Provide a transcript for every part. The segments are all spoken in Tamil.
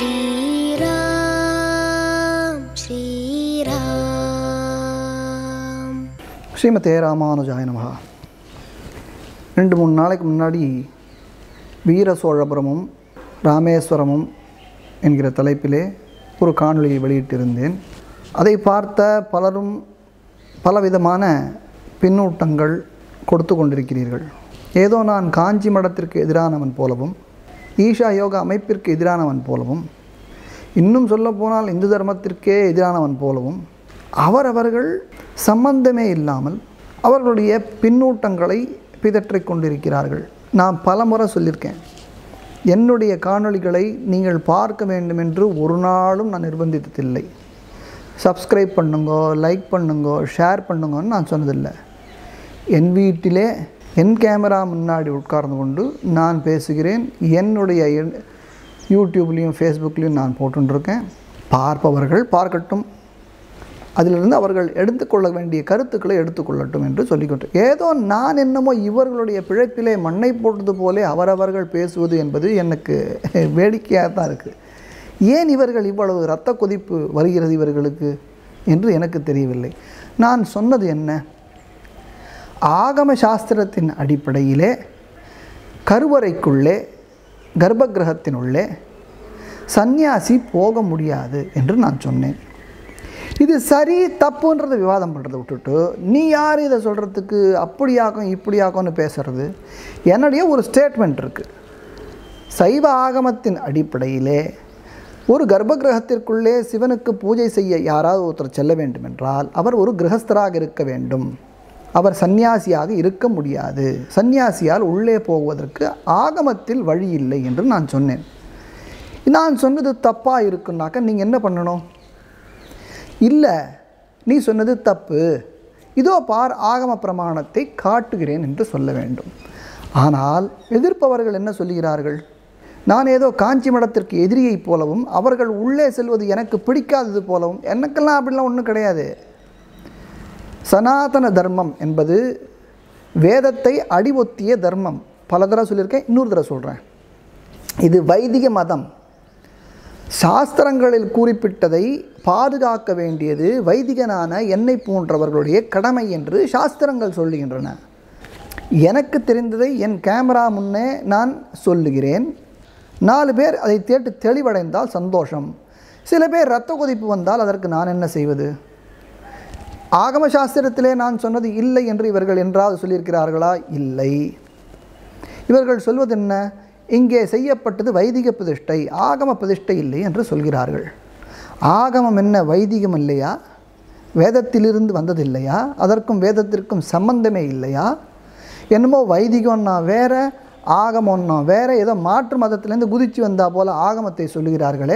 श्रीराम श्रीराम ஸ்ரீமதே ராமானுஜாய நமகா ரெண்டு மூணு நாளைக்கு முன்னாடி வீர சோழபுரமும் ராமேஸ்வரமும் என்கிற தலைப்பிலே ஒரு காணொளியை வெளியிட்டிருந்தேன் அதை பார்த்த பலரும் பலவிதமான பின்னூட்டங்கள் கொடுத்து கொண்டிருக்கிறீர்கள் ஏதோ நான் காஞ்சி மடத்திற்கு எதிரானவன் போலவும் ஈஷா யோகா அமைப்பிற்கு எதிரானவன் போலவும் இன்னும் சொல்லப்போனால் இந்து தர்மத்திற்கே எதிரானவன் போலவும் அவரவர்கள் சம்பந்தமே இல்லாமல் அவர்களுடைய பின்னூட்டங்களை பிதற்றிக் கொண்டிருக்கிறார்கள் நான் பலமுறை சொல்லியிருக்கேன் என்னுடைய காணொளிகளை நீங்கள் பார்க்க வேண்டும் என்று ஒரு நாளும் நான் நிர்பந்தித்ததில்லை சப்ஸ்கிரைப் பண்ணுங்கோ லைக் பண்ணுங்கோ ஷேர் பண்ணுங்கன்னு நான் சொன்னதில்லை என் வீட்டிலே என் கேமரா முன்னாடி உட்கார்ந்து கொண்டு நான் பேசுகிறேன் என்னுடைய எண்- யூடியூப்லேயும் ஃபேஸ்புக்லேயும் நான் போட்டுருக்கேன் பார்ப்பவர்கள் பார்க்கட்டும் அதிலிருந்து அவர்கள் எடுத்துக்கொள்ள வேண்டிய கருத்துக்களை எடுத்துக்கொள்ளட்டும் என்று சொல்லிக்கொண்டு ஏதோ நான் என்னமோ இவர்களுடைய பிழைப்பிலே மண்ணை போட்டது போலே அவரவர்கள் பேசுவது என்பது எனக்கு வேடிக்கையாக தான் இருக்குது ஏன் இவர்கள் இவ்வளவு இரத்த கொதிப்பு வருகிறது இவர்களுக்கு என்று எனக்கு தெரியவில்லை நான் சொன்னது என்ன ஆகம சாஸ்திரத்தின் அடிப்படையிலே கருவறைக்குள்ளே கர்ப்பகிரகத்தினுள்ளே சந்நியாசி போக முடியாது என்று நான் சொன்னேன் இது சரி தப்புன்றதை விவாதம் பண்ணுறதை விட்டுட்டு நீ யார் இதை சொல்கிறதுக்கு அப்படியாக்கும் இப்படியாக்கும்னு பேசுறது என்னுடைய ஒரு ஸ்டேட்மெண்ட் இருக்குது சைவ ஆகமத்தின் அடிப்படையிலே ஒரு கர்ப்பகிரகத்திற்குள்ளே சிவனுக்கு பூஜை செய்ய யாராவது ஒருத்தர் செல்ல வேண்டும் என்றால் அவர் ஒரு கிரகஸ்தராக இருக்க வேண்டும் அவர் சந்நியாசியாக இருக்க முடியாது சந்நியாசியால் உள்ளே போவதற்கு ஆகமத்தில் வழி இல்லை என்று நான் சொன்னேன் நான் சொன்னது தப்பாக இருக்குன்னாக்க நீங்கள் என்ன பண்ணணும் இல்லை நீ சொன்னது தப்பு இதோ பார் ஆகம பிரமாணத்தை காட்டுகிறேன் என்று சொல்ல வேண்டும் ஆனால் எதிர்ப்பவர்கள் என்ன சொல்லுகிறார்கள் நான் ஏதோ காஞ்சி மடத்திற்கு எதிரியைப் போலவும் அவர்கள் உள்ளே செல்வது எனக்கு பிடிக்காதது போலவும் எனக்கெல்லாம் அப்படிலாம் ஒன்றும் கிடையாது சனாதன தர்மம் என்பது வேதத்தை அடிவொத்திய தர்மம் பல தடவை சொல்லியிருக்கேன் இன்னொரு தடவை சொல்கிறேன் இது வைதிக மதம் சாஸ்திரங்களில் குறிப்பிட்டதை பாதுகாக்க வேண்டியது வைதிகனான என்னை போன்றவர்களுடைய கடமை என்று சாஸ்திரங்கள் சொல்லுகின்றன எனக்கு தெரிந்ததை என் கேமரா முன்னே நான் சொல்லுகிறேன் நாலு பேர் அதை கேட்டு தெளிவடைந்தால் சந்தோஷம் சில பேர் இரத்த கொதிப்பு வந்தால் அதற்கு நான் என்ன செய்வது ஆகம சாஸ்திரத்திலே நான் சொன்னது இல்லை என்று இவர்கள் என்றாவது சொல்லியிருக்கிறார்களா இல்லை இவர்கள் சொல்வது என்ன இங்கே செய்யப்பட்டது வைதிக பிரதிஷ்டை ஆகம பிரதிஷ்டை இல்லை என்று சொல்கிறார்கள் ஆகமம் என்ன வைதிகம் இல்லையா வேதத்திலிருந்து வந்தது இல்லையா அதற்கும் வேதத்திற்கும் சம்பந்தமே இல்லையா என்னமோ வைதிகம்னா வேற ஆகமம்னா வேற ஏதோ மாற்று மதத்திலேருந்து குதிச்சு வந்தா போல ஆகமத்தை சொல்லுகிறார்களே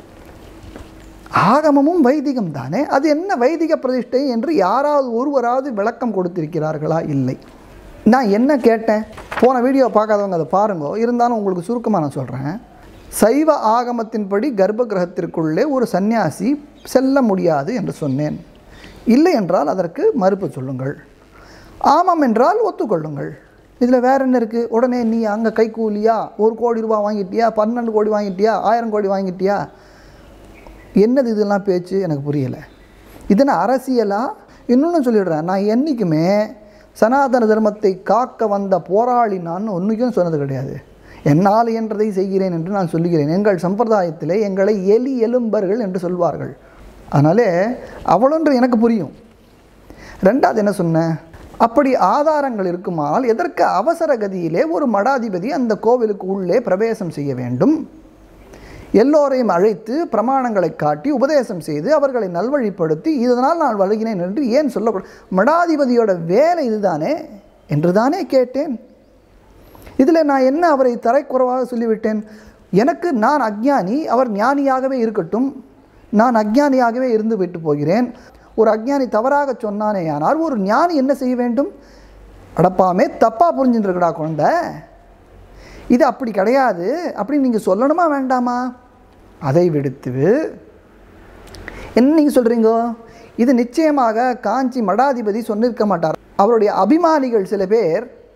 ஆகமமும் வைதிகம் தானே அது என்ன வைதிக பிரதிஷ்டை என்று யாராவது ஒருவராவது விளக்கம் கொடுத்திருக்கிறார்களா இல்லை நான் என்ன கேட்டேன் போன வீடியோ பார்க்காதவங்க அதை பாருங்க இருந்தாலும் உங்களுக்கு சுருக்கமாக நான் சொல்கிறேன் சைவ ஆகமத்தின்படி கர்ப்ப கிரகத்திற்குள்ளே ஒரு சந்நியாசி செல்ல முடியாது என்று சொன்னேன் இல்லை என்றால் அதற்கு மறுப்பு சொல்லுங்கள் ஆமாம் என்றால் ஒத்துக்கொள்ளுங்கள் இதில் வேற என்ன இருக்குது உடனே நீ அங்கே கைக்கூலியா ஒரு கோடி ரூபாய் வாங்கிட்டியா பன்னெண்டு கோடி வாங்கிட்டியா ஆயிரம் கோடி வாங்கிட்டியா என்னது இதெல்லாம் பேச்சு எனக்கு புரியலை இதனை அரசியலா இன்னொன்று சொல்லிடுறேன் நான் என்றைக்குமே சனாதன தர்மத்தை காக்க வந்த போராளி நான் ஒன்றுக்கும் சொன்னது கிடையாது என்னால் என்றதை செய்கிறேன் என்று நான் சொல்லுகிறேன் எங்கள் சம்பிரதாயத்திலே எங்களை எலி எலும்பர்கள் என்று சொல்வார்கள் அதனாலே அவளொன்று எனக்கு புரியும் ரெண்டாவது என்ன சொன்னேன் அப்படி ஆதாரங்கள் இருக்குமானால் எதற்கு அவசர கதியிலே ஒரு மடாதிபதி அந்த கோவிலுக்கு உள்ளே பிரவேசம் செய்ய வேண்டும் எல்லோரையும் அழைத்து பிரமாணங்களை காட்டி உபதேசம் செய்து அவர்களை நல்வழிப்படுத்தி இதனால் நான் வருகிறேன் என்று ஏன் சொல்லக்கூடாது மடாதிபதியோட வேலை இதுதானே என்று தானே கேட்டேன் இதில் நான் என்ன அவரை தரைக்குறைவாக சொல்லிவிட்டேன் எனக்கு நான் அஜ்ஞானி அவர் ஞானியாகவே இருக்கட்டும் நான் அஜ்ஞானியாகவே இருந்து விட்டு போகிறேன் ஒரு அஜ்ஞானி தவறாக சொன்னானேயானால் ஒரு ஞானி என்ன செய்ய வேண்டும் அடப்பாமே தப்பாக புரிஞ்சுட்டுருக்கடா குழந்தை இது அப்படி கிடையாது அப்படின்னு நீங்கள் சொல்லணுமா வேண்டாமா அதை விடுத்து என்ன நீங்கள் சொல்கிறீங்க இது நிச்சயமாக காஞ்சி மடாதிபதி சொல்லியிருக்க மாட்டார் அவருடைய அபிமானிகள் சில பேர்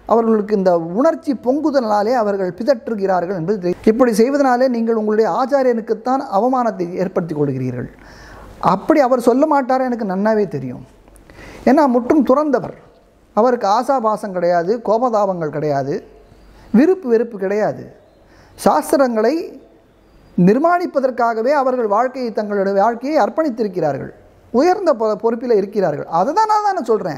அவர்களுக்கு இந்த உணர்ச்சி பொங்குதலாலே அவர்கள் பிதற்றுகிறார்கள் என்பது தெரியும். இப்படி செய்வதனாலே நீங்கள் உங்களுடைய ஆச்சாரியனுக்குத்தான் அவமானத்தை ஏற்படுத்தி கொள்கிறீர்கள் அப்படி அவர் சொல்ல மாட்டார் எனக்கு நன்னாவே தெரியும் ஏன்னா முற்றும் துறந்தவர் அவருக்கு ஆசாபாசம் கிடையாது கோபதாபங்கள் கிடையாது விருப்பு வெறுப்பு கிடையாது சாஸ்திரங்களை நிர்மாணிப்பதற்காகவே அவர்கள் வாழ்க்கையை தங்களுடைய வாழ்க்கையை அர்ப்பணித்திருக்கிறார்கள் உயர்ந்த பொ- பொறுப்பில் இருக்கிறார்கள் அதை தான் நான் தானே சொல்கிறேன்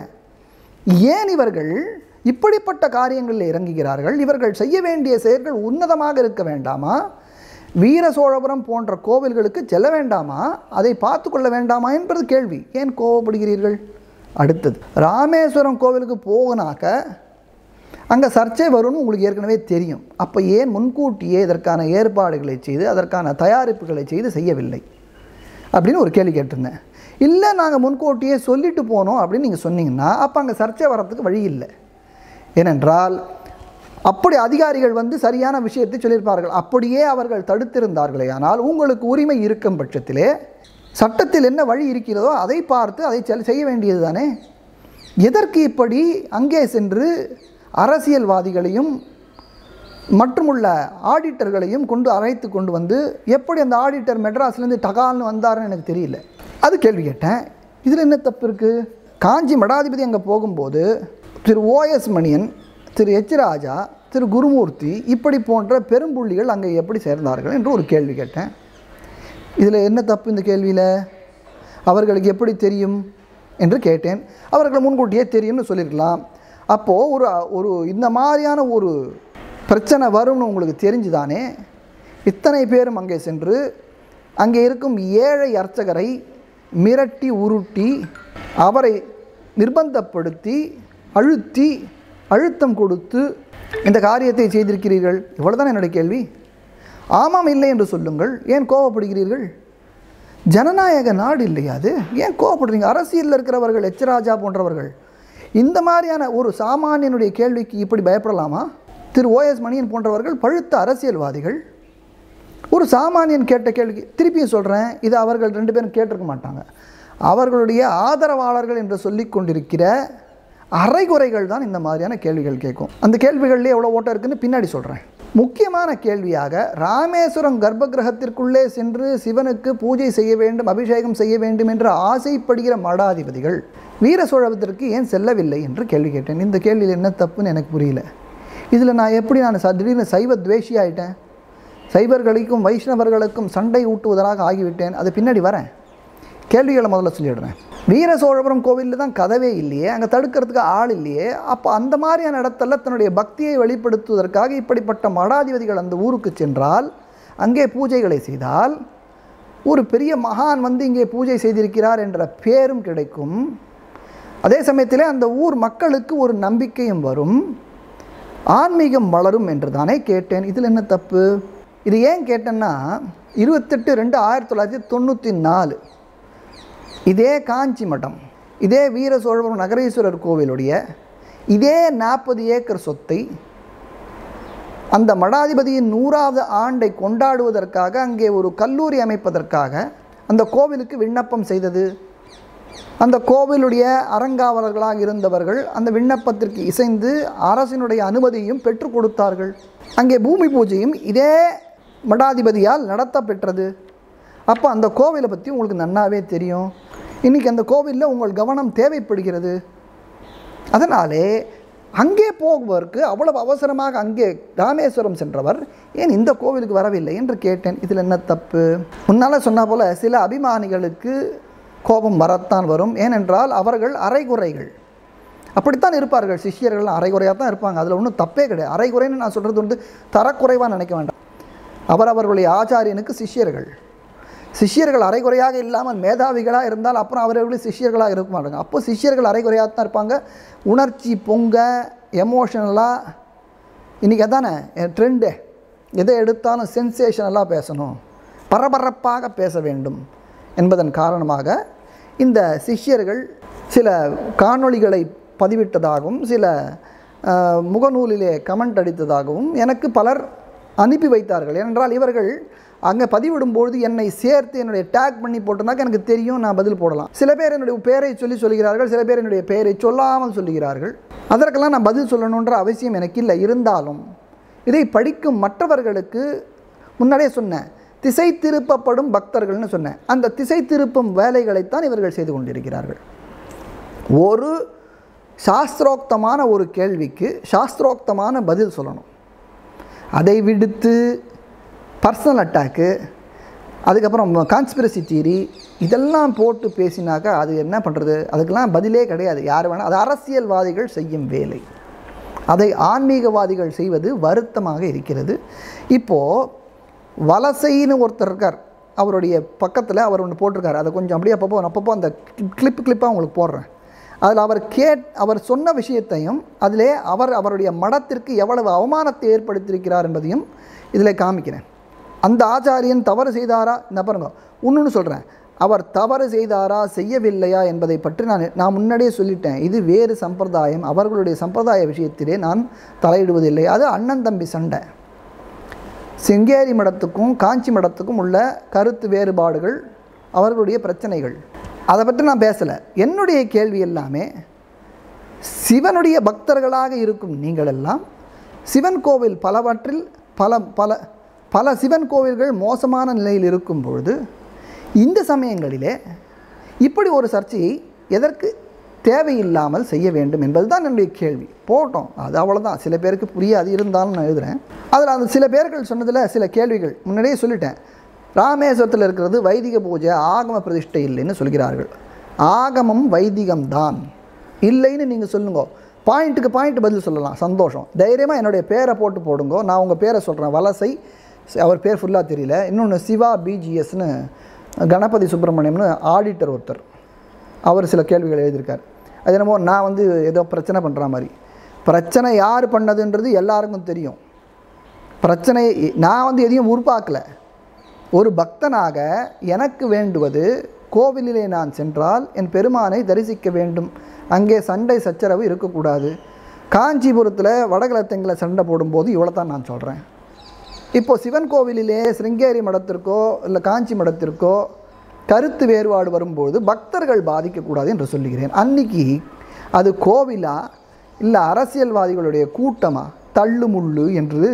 ஏன் இவர்கள் இப்படிப்பட்ட காரியங்களில் இறங்குகிறார்கள் இவர்கள் செய்ய வேண்டிய செயல்கள் உன்னதமாக இருக்க வேண்டாமா வீர சோழபுரம் போன்ற கோவில்களுக்கு செல்ல வேண்டாமா அதை பார்த்து கொள்ள வேண்டாமா என்பது கேள்வி ஏன் கோவப்படுகிறீர்கள் அடுத்தது ராமேஸ்வரம் கோவிலுக்கு போகனாக்க அங்கே சர்ச்சை வரும்னு உங்களுக்கு ஏற்கனவே தெரியும் அப்போ ஏன் முன்கூட்டியே இதற்கான ஏற்பாடுகளை செய்து அதற்கான தயாரிப்புகளை செய்து செய்யவில்லை அப்படின்னு ஒரு கேள்வி கேட்டிருந்தேன் இல்லை நாங்கள் முன்கூட்டியே சொல்லிட்டு போனோம் அப்படின்னு நீங்கள் சொன்னீங்கன்னா அப்போ அங்கே சர்ச்சை வரத்துக்கு வழி இல்லை ஏனென்றால் அப்படி அதிகாரிகள் வந்து சரியான விஷயத்தை சொல்லியிருப்பார்கள் அப்படியே அவர்கள் தடுத்திருந்தார்களே ஆனால் உங்களுக்கு உரிமை இருக்கும் பட்சத்திலே சட்டத்தில் என்ன வழி இருக்கிறதோ அதை பார்த்து அதை செல்- செய்ய வேண்டியது தானே எதற்கு இப்படி அங்கே சென்று அரசியல்வாதிகளையும் மற்றுமுள்ள ஆடிட்டர்களையும் கொண்டு அழைத்து கொண்டு வந்து எப்படி அந்த ஆடிட்டர் மெட்ராஸ்லேருந்து டகால்னு வந்தாருன்னு எனக்கு தெரியல அது கேள்வி கேட்டேன் இதில் என்ன தப்பு இருக்குது காஞ்சி மடாதிபதி அங்கே போகும்போது திரு ஓஎஸ் மணியன் திரு எச் ராஜா திரு குருமூர்த்தி இப்படி போன்ற பெரும்புள்ளிகள் அங்கே எப்படி சேர்ந்தார்கள் என்று ஒரு கேள்வி கேட்டேன் இதில் என்ன தப்பு இந்த கேள்வியில் அவர்களுக்கு எப்படி தெரியும் என்று கேட்டேன் அவர்கள் முன்கூட்டியே தெரியும்னு சொல்லியிருக்கலாம் அப்போது ஒரு ஒரு இந்த மாதிரியான ஒரு பிரச்சனை வரும்னு உங்களுக்கு தெரிஞ்சுதானே இத்தனை பேரும் அங்கே சென்று அங்கே இருக்கும் ஏழை அர்ச்சகரை மிரட்டி உருட்டி அவரை நிர்பந்தப்படுத்தி அழுத்தி அழுத்தம் கொடுத்து இந்த காரியத்தை செய்திருக்கிறீர்கள் இவ்வளவுதான் என்னுடைய கேள்வி ஆமாம் இல்லை என்று சொல்லுங்கள் ஏன் கோவப்படுகிறீர்கள் ஜனநாயக நாடு இல்லையா அது ஏன் கோவப்படுறீங்க அரசியலில் இருக்கிறவர்கள் எச்ராஜா போன்றவர்கள் இந்த மாதிரியான ஒரு சாமானியனுடைய கேள்விக்கு இப்படி பயப்படலாமா திரு ஓஎஸ் மணியன் போன்றவர்கள் பழுத்த அரசியல்வாதிகள் ஒரு சாமானியன் கேட்ட கேள்விக்கு திருப்பியும் சொல்கிறேன் இது அவர்கள் ரெண்டு பேரும் கேட்டிருக்க மாட்டாங்க அவர்களுடைய ஆதரவாளர்கள் என்று சொல்லிக் கொண்டிருக்கிற அரைகுறைகள் தான் இந்த மாதிரியான கேள்விகள் கேட்கும் அந்த கேள்விகள்லேயே எவ்வளோ ஓட்டம் இருக்குன்னு பின்னாடி சொல்கிறேன் முக்கியமான கேள்வியாக ராமேஸ்வரம் கர்ப்பகிரகத்திற்குள்ளே சென்று சிவனுக்கு பூஜை செய்ய வேண்டும் அபிஷேகம் செய்ய வேண்டும் என்று ஆசைப்படுகிற மடாதிபதிகள் வீர சோழபத்திற்கு ஏன் செல்லவில்லை என்று கேள்வி கேட்டேன் இந்த கேள்வியில் என்ன தப்புன்னு எனக்கு புரியல இதில் நான் எப்படி நான் ச- திடீர்னு சைவ துவேஷி ஆயிட்டேன் சைவர்களுக்கும் வைஷ்ணவர்களுக்கும் சண்டை ஊட்டுவதாக ஆகிவிட்டேன் அது பின்னாடி வரேன் கேள்விகளை முதல்ல சொல்லிடுறேன் வீர சோழபுரம் கோவிலில் தான் கதவே இல்லையே அங்கே தடுக்கிறதுக்கு ஆள் இல்லையே அப்போ அந்த மாதிரியான இடத்துல தன்னுடைய பக்தியை வெளிப்படுத்துவதற்காக இப்படிப்பட்ட மடாதிபதிகள் அந்த ஊருக்கு சென்றால் அங்கே பூஜைகளை செய்தால் ஒரு பெரிய மகான் வந்து இங்கே பூஜை செய்திருக்கிறார் என்ற பேரும் கிடைக்கும் அதே சமயத்தில் அந்த ஊர் மக்களுக்கு ஒரு நம்பிக்கையும் வரும் ஆன்மீகம் வளரும் என்று தானே கேட்டேன் இதில் என்ன தப்பு இது ஏன் கேட்டேன்னா இருபத்தெட்டு ரெண்டு ஆயிரத்தி தொள்ளாயிரத்தி தொண்ணூற்றி நாலு இதே காஞ்சி மடம் இதே வீர சோழபுரம் நகரேஸ்வரர் கோவிலுடைய இதே நாற்பது ஏக்கர் சொத்தை அந்த மடாதிபதியின் நூறாவது ஆண்டை கொண்டாடுவதற்காக அங்கே ஒரு கல்லூரி அமைப்பதற்காக அந்த கோவிலுக்கு விண்ணப்பம் செய்தது அந்த கோவிலுடைய அறங்காவலர்களாக இருந்தவர்கள் அந்த விண்ணப்பத்திற்கு இசைந்து அரசினுடைய அனுமதியும் பெற்றுக் கொடுத்தார்கள் அங்கே பூமி பூஜையும் இதே மடாதிபதியால் நடத்த பெற்றது அப்போ அந்த கோவிலை பற்றி உங்களுக்கு நன்னாவே தெரியும் இன்றைக்கி அந்த கோவிலில் உங்கள் கவனம் தேவைப்படுகிறது அதனாலே அங்கே போகுவதற்கு அவ்வளவு அவசரமாக அங்கே ராமேஸ்வரம் சென்றவர் ஏன் இந்த கோவிலுக்கு வரவில்லை என்று கேட்டேன் இதில் என்ன தப்பு முன்னால் சொன்ன போல சில அபிமானிகளுக்கு கோபம் வரத்தான் வரும் ஏனென்றால் அவர்கள் அரைகுறைகள் அப்படித்தான் இருப்பார்கள் சிஷ்யர்கள் அரைகுறையாக தான் இருப்பாங்க அதில் ஒன்றும் தப்பே கிடையாது அரைகுறைன்னு நான் சொல்கிறது வந்து தரக்குறைவாக நினைக்க வேண்டாம் அவரவர்களுடைய ஆச்சாரியனுக்கு சிஷ்யர்கள் சிஷ்யர்கள் அரைகுறையாக இல்லாமல் மேதாவிகளாக இருந்தால் அப்புறம் அவர்களுடைய சிஷ்யர்களாக இருக்க மாட்டாங்க அப்போ சிஷ்யர்கள் அரைகுறையாக தான் இருப்பாங்க உணர்ச்சி பொங்க எமோஷனலாக இன்றைக்கி அதானே ட்ரெண்டு எதை எடுத்தாலும் சென்சேஷனலாக பேசணும் பரபரப்பாக பேச வேண்டும் என்பதன் காரணமாக இந்த சிஷ்யர்கள் சில காணொளிகளை பதிவிட்டதாகவும் சில அஹ், முகநூலிலே கமெண்ட் அடித்ததாகவும் எனக்கு பலர் அனுப்பி வைத்தார்கள் ஏனென்றால் இவர்கள் அங்கே பதிவிடும்பொழுது என்னை சேர்த்து என்னுடைய டேக் பண்ணி போட்டிருந்தாக்க எனக்கு தெரியும் நான் பதில் போடலாம் சில பேர் என்னுடைய பெயரை சொல்லி சொல்லுகிறார்கள் சில பேர் என்னுடைய பெயரை சொல்லாமல் சொல்லுகிறார்கள் அதற்கெல்லாம் நான் பதில் சொல்லணுன்ற அவசியம் எனக்கு இல்லை இருந்தாலும் இதை படிக்கும் மற்றவர்களுக்கு முன்னாடியே சொன்னேன் திசை திருப்பப்படும் பக்தர்கள்னு சொன்னேன் அந்த திசை திருப்பும் வேலைகளைத்தான் இவர்கள் செய்து கொண்டிருக்கிறார்கள் ஒரு சாஸ்திரோக்தமான ஒரு கேள்விக்கு சாஸ்திரோக்தமான பதில் சொல்லணும் அதை விடுத்து பர்சனல் அட்டாக்கு அதுக்கப்புறம் கான்ஸ்பிரசி தியரி இதெல்லாம் போட்டு பேசினாக்கா அது என்ன பண்ணுறது அதுக்கெல்லாம் பதிலே கிடையாது யார் வேணால் அது அரசியல்வாதிகள் செய்யும் வேலை அதை ஆன்மீகவாதிகள் செய்வது வருத்தமாக இருக்கிறது இப்போது வலசைன்னு ஒருத்தர் இருக்கார் அவருடைய பக்கத்தில் அவர் ஒன்று போட்டிருக்காரு அதை கொஞ்சம் அப்படியே அப்பப்போ அப்பப்போ அந்த கிளிப் கிளிப்பாக உங்களுக்கு போடுறேன் அதில் அவர் கேட் அவர் சொன்ன விஷயத்தையும் அதிலே அவர் அவருடைய மடத்திற்கு எவ்வளவு அவமானத்தை ஏற்படுத்தியிருக்கிறார் என்பதையும் இதில் காமிக்கிறேன் அந்த ஆச்சாரியன் தவறு செய்தாரா இந்த பாருங்க இன்னொன்று சொல்கிறேன் அவர் தவறு செய்தாரா செய்யவில்லையா என்பதை பற்றி நான் நான் முன்னாடியே சொல்லிட்டேன் இது வேறு சம்பிரதாயம் அவர்களுடைய சம்பிரதாய விஷயத்திலே நான் தலையிடுவதில்லை அது அண்ணன் தம்பி சண்டை சிங்கேரி மடத்துக்கும் காஞ்சி மடத்துக்கும் உள்ள கருத்து வேறுபாடுகள் அவர்களுடைய பிரச்சனைகள் அதை பற்றி நான் பேசலை என்னுடைய கேள்வி எல்லாமே சிவனுடைய பக்தர்களாக இருக்கும் நீங்கள் எல்லாம் சிவன் கோவில் பலவற்றில் பல பல பல சிவன் கோவில்கள் மோசமான நிலையில் இருக்கும் பொழுது இந்த சமயங்களிலே இப்படி ஒரு சர்ச்சையை எதற்கு தேவையில்லாமல் செய்ய வேண்டும் என்பதுதான் என்னுடைய கேள்வி போட்டோம் அது அவ்வளோதான் சில பேருக்கு புரியாது இருந்தாலும் நான் எழுதுகிறேன் அதில் அந்த சில பேர்கள் சொன்னதில் சில கேள்விகள் முன்னாடியே சொல்லிட்டேன் ராமேஸ்வரத்தில் இருக்கிறது வைதிக பூஜை ஆகம பிரதிஷ்டை இல்லைன்னு சொல்கிறார்கள் ஆகமம் வைதிகம் தான் இல்லைன்னு நீங்கள் சொல்லுங்க பாயிண்ட்டுக்கு பாயிண்ட் பதில் சொல்லலாம் சந்தோஷம் தைரியமாக என்னுடைய பேரை போட்டு போடுங்க நான் உங்கள் பேரை சொல்கிறேன் வலசை அவர் பேர் ஃபுல்லாக தெரியல இன்னொன்று சிவா பிஜிஎஸ்னு கணபதி சுப்பிரமணியம்னு ஆடிட்டர் ஒருத்தர் அவர் சில கேள்விகள் எழுதியிருக்கார் அது என்னமோ நான் வந்து ஏதோ பிரச்சனை பண்ணுற மாதிரி பிரச்சனை யார் பண்ணதுன்றது எல்லாருக்கும் தெரியும் பிரச்சனை நான் வந்து எதையும் உருப்பாக்கலை ஒரு பக்தனாக எனக்கு வேண்டுவது கோவிலிலே நான் சென்றால் என் பெருமானை தரிசிக்க வேண்டும் அங்கே சண்டை சச்சரவு இருக்கக்கூடாது காஞ்சிபுரத்தில் வடகிழத்தங்களை சண்டை போடும்போது இவ்வளோ தான் நான் சொல்கிறேன் இப்போ சிவன் கோவிலிலே சிருங்கேரி மடத்திற்கோ இல்லை காஞ்சி மடத்திற்கோ கருத்து வேறுபாடு வரும்போது பக்தர்கள் பாதிக்கக்கூடாது என்று சொல்லுகிறேன் அன்னைக்கு அது கோவிலா இல்லை அரசியல்வாதிகளுடைய கூட்டமா தள்ளுமுள்ளு என்று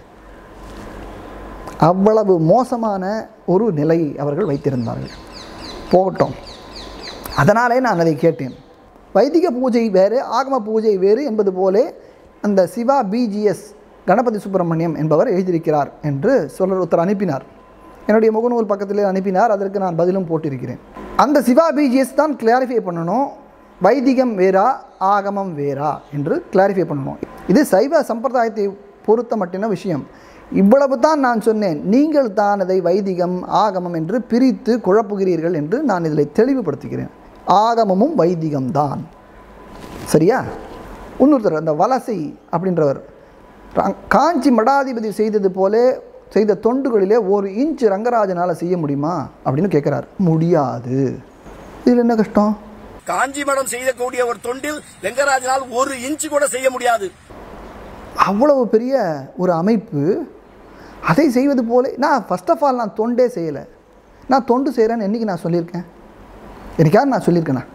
அவ்வளவு மோசமான ஒரு நிலை அவர்கள் வைத்திருந்தார்கள் போகட்டும் அதனாலே நான் அதை கேட்டேன் வைதிக பூஜை வேறு ஆகம பூஜை வேறு என்பது போலே அந்த சிவா பிஜிஎஸ் கணபதி சுப்பிரமணியம் என்பவர் எழுதியிருக்கிறார் என்று சொல்ல ஒருத்தர் அனுப்பினார் என்னுடைய முகநூல் பக்கத்திலே அனுப்பினார் அதற்கு நான் பதிலும் போட்டிருக்கிறேன் அந்த சிவா பிஜிஎஸ் தான் கிளாரிஃபை பண்ணணும் வைதிகம் வேறா ஆகமம் வேறா என்று கிளாரிஃபை பண்ணணும் இது சைவ சம்பிரதாயத்தை பொறுத்த மட்டின விஷயம் இவ்வளவு தான் நான் சொன்னேன் நீங்கள் தான் அதை வைதிகம் ஆகமம் என்று பிரித்து குழப்புகிறீர்கள் என்று நான் இதில் தெளிவுபடுத்துகிறேன் ஆகமமும் வைதிகம்தான் சரியா இன்னொருத்தர் அந்த வலசை அப்படின்றவர் ரங்- காஞ்சி மடாதிபதி செய்தது போலே செய்த தொண்டுகளிலே ஒரு இன்ச் ரங்கராஜனால் செய்ய முடியுமா அப்படின்னு கேட்குறார் முடியாது இதில் என்ன கஷ்டம் காஞ்சி மடம் செய்யக்கூடிய ஒரு தொண்டில் வெங்கராஜனால் ஒரு இன்ச்சு கூட செய்ய முடியாது அவ்வளவு பெரிய ஒரு அமைப்பு அதை செய்வது போல நான் ஃபர்ஸ்ட் ஆஃப் ஆல் நான் தொண்டே செய்யலை நான் தொண்டு செய்கிறேன்னு என்றைக்கு நான் சொல்லியிருக்கேன் என்னைக்காவது நான் சொல்லியிருக்கேனா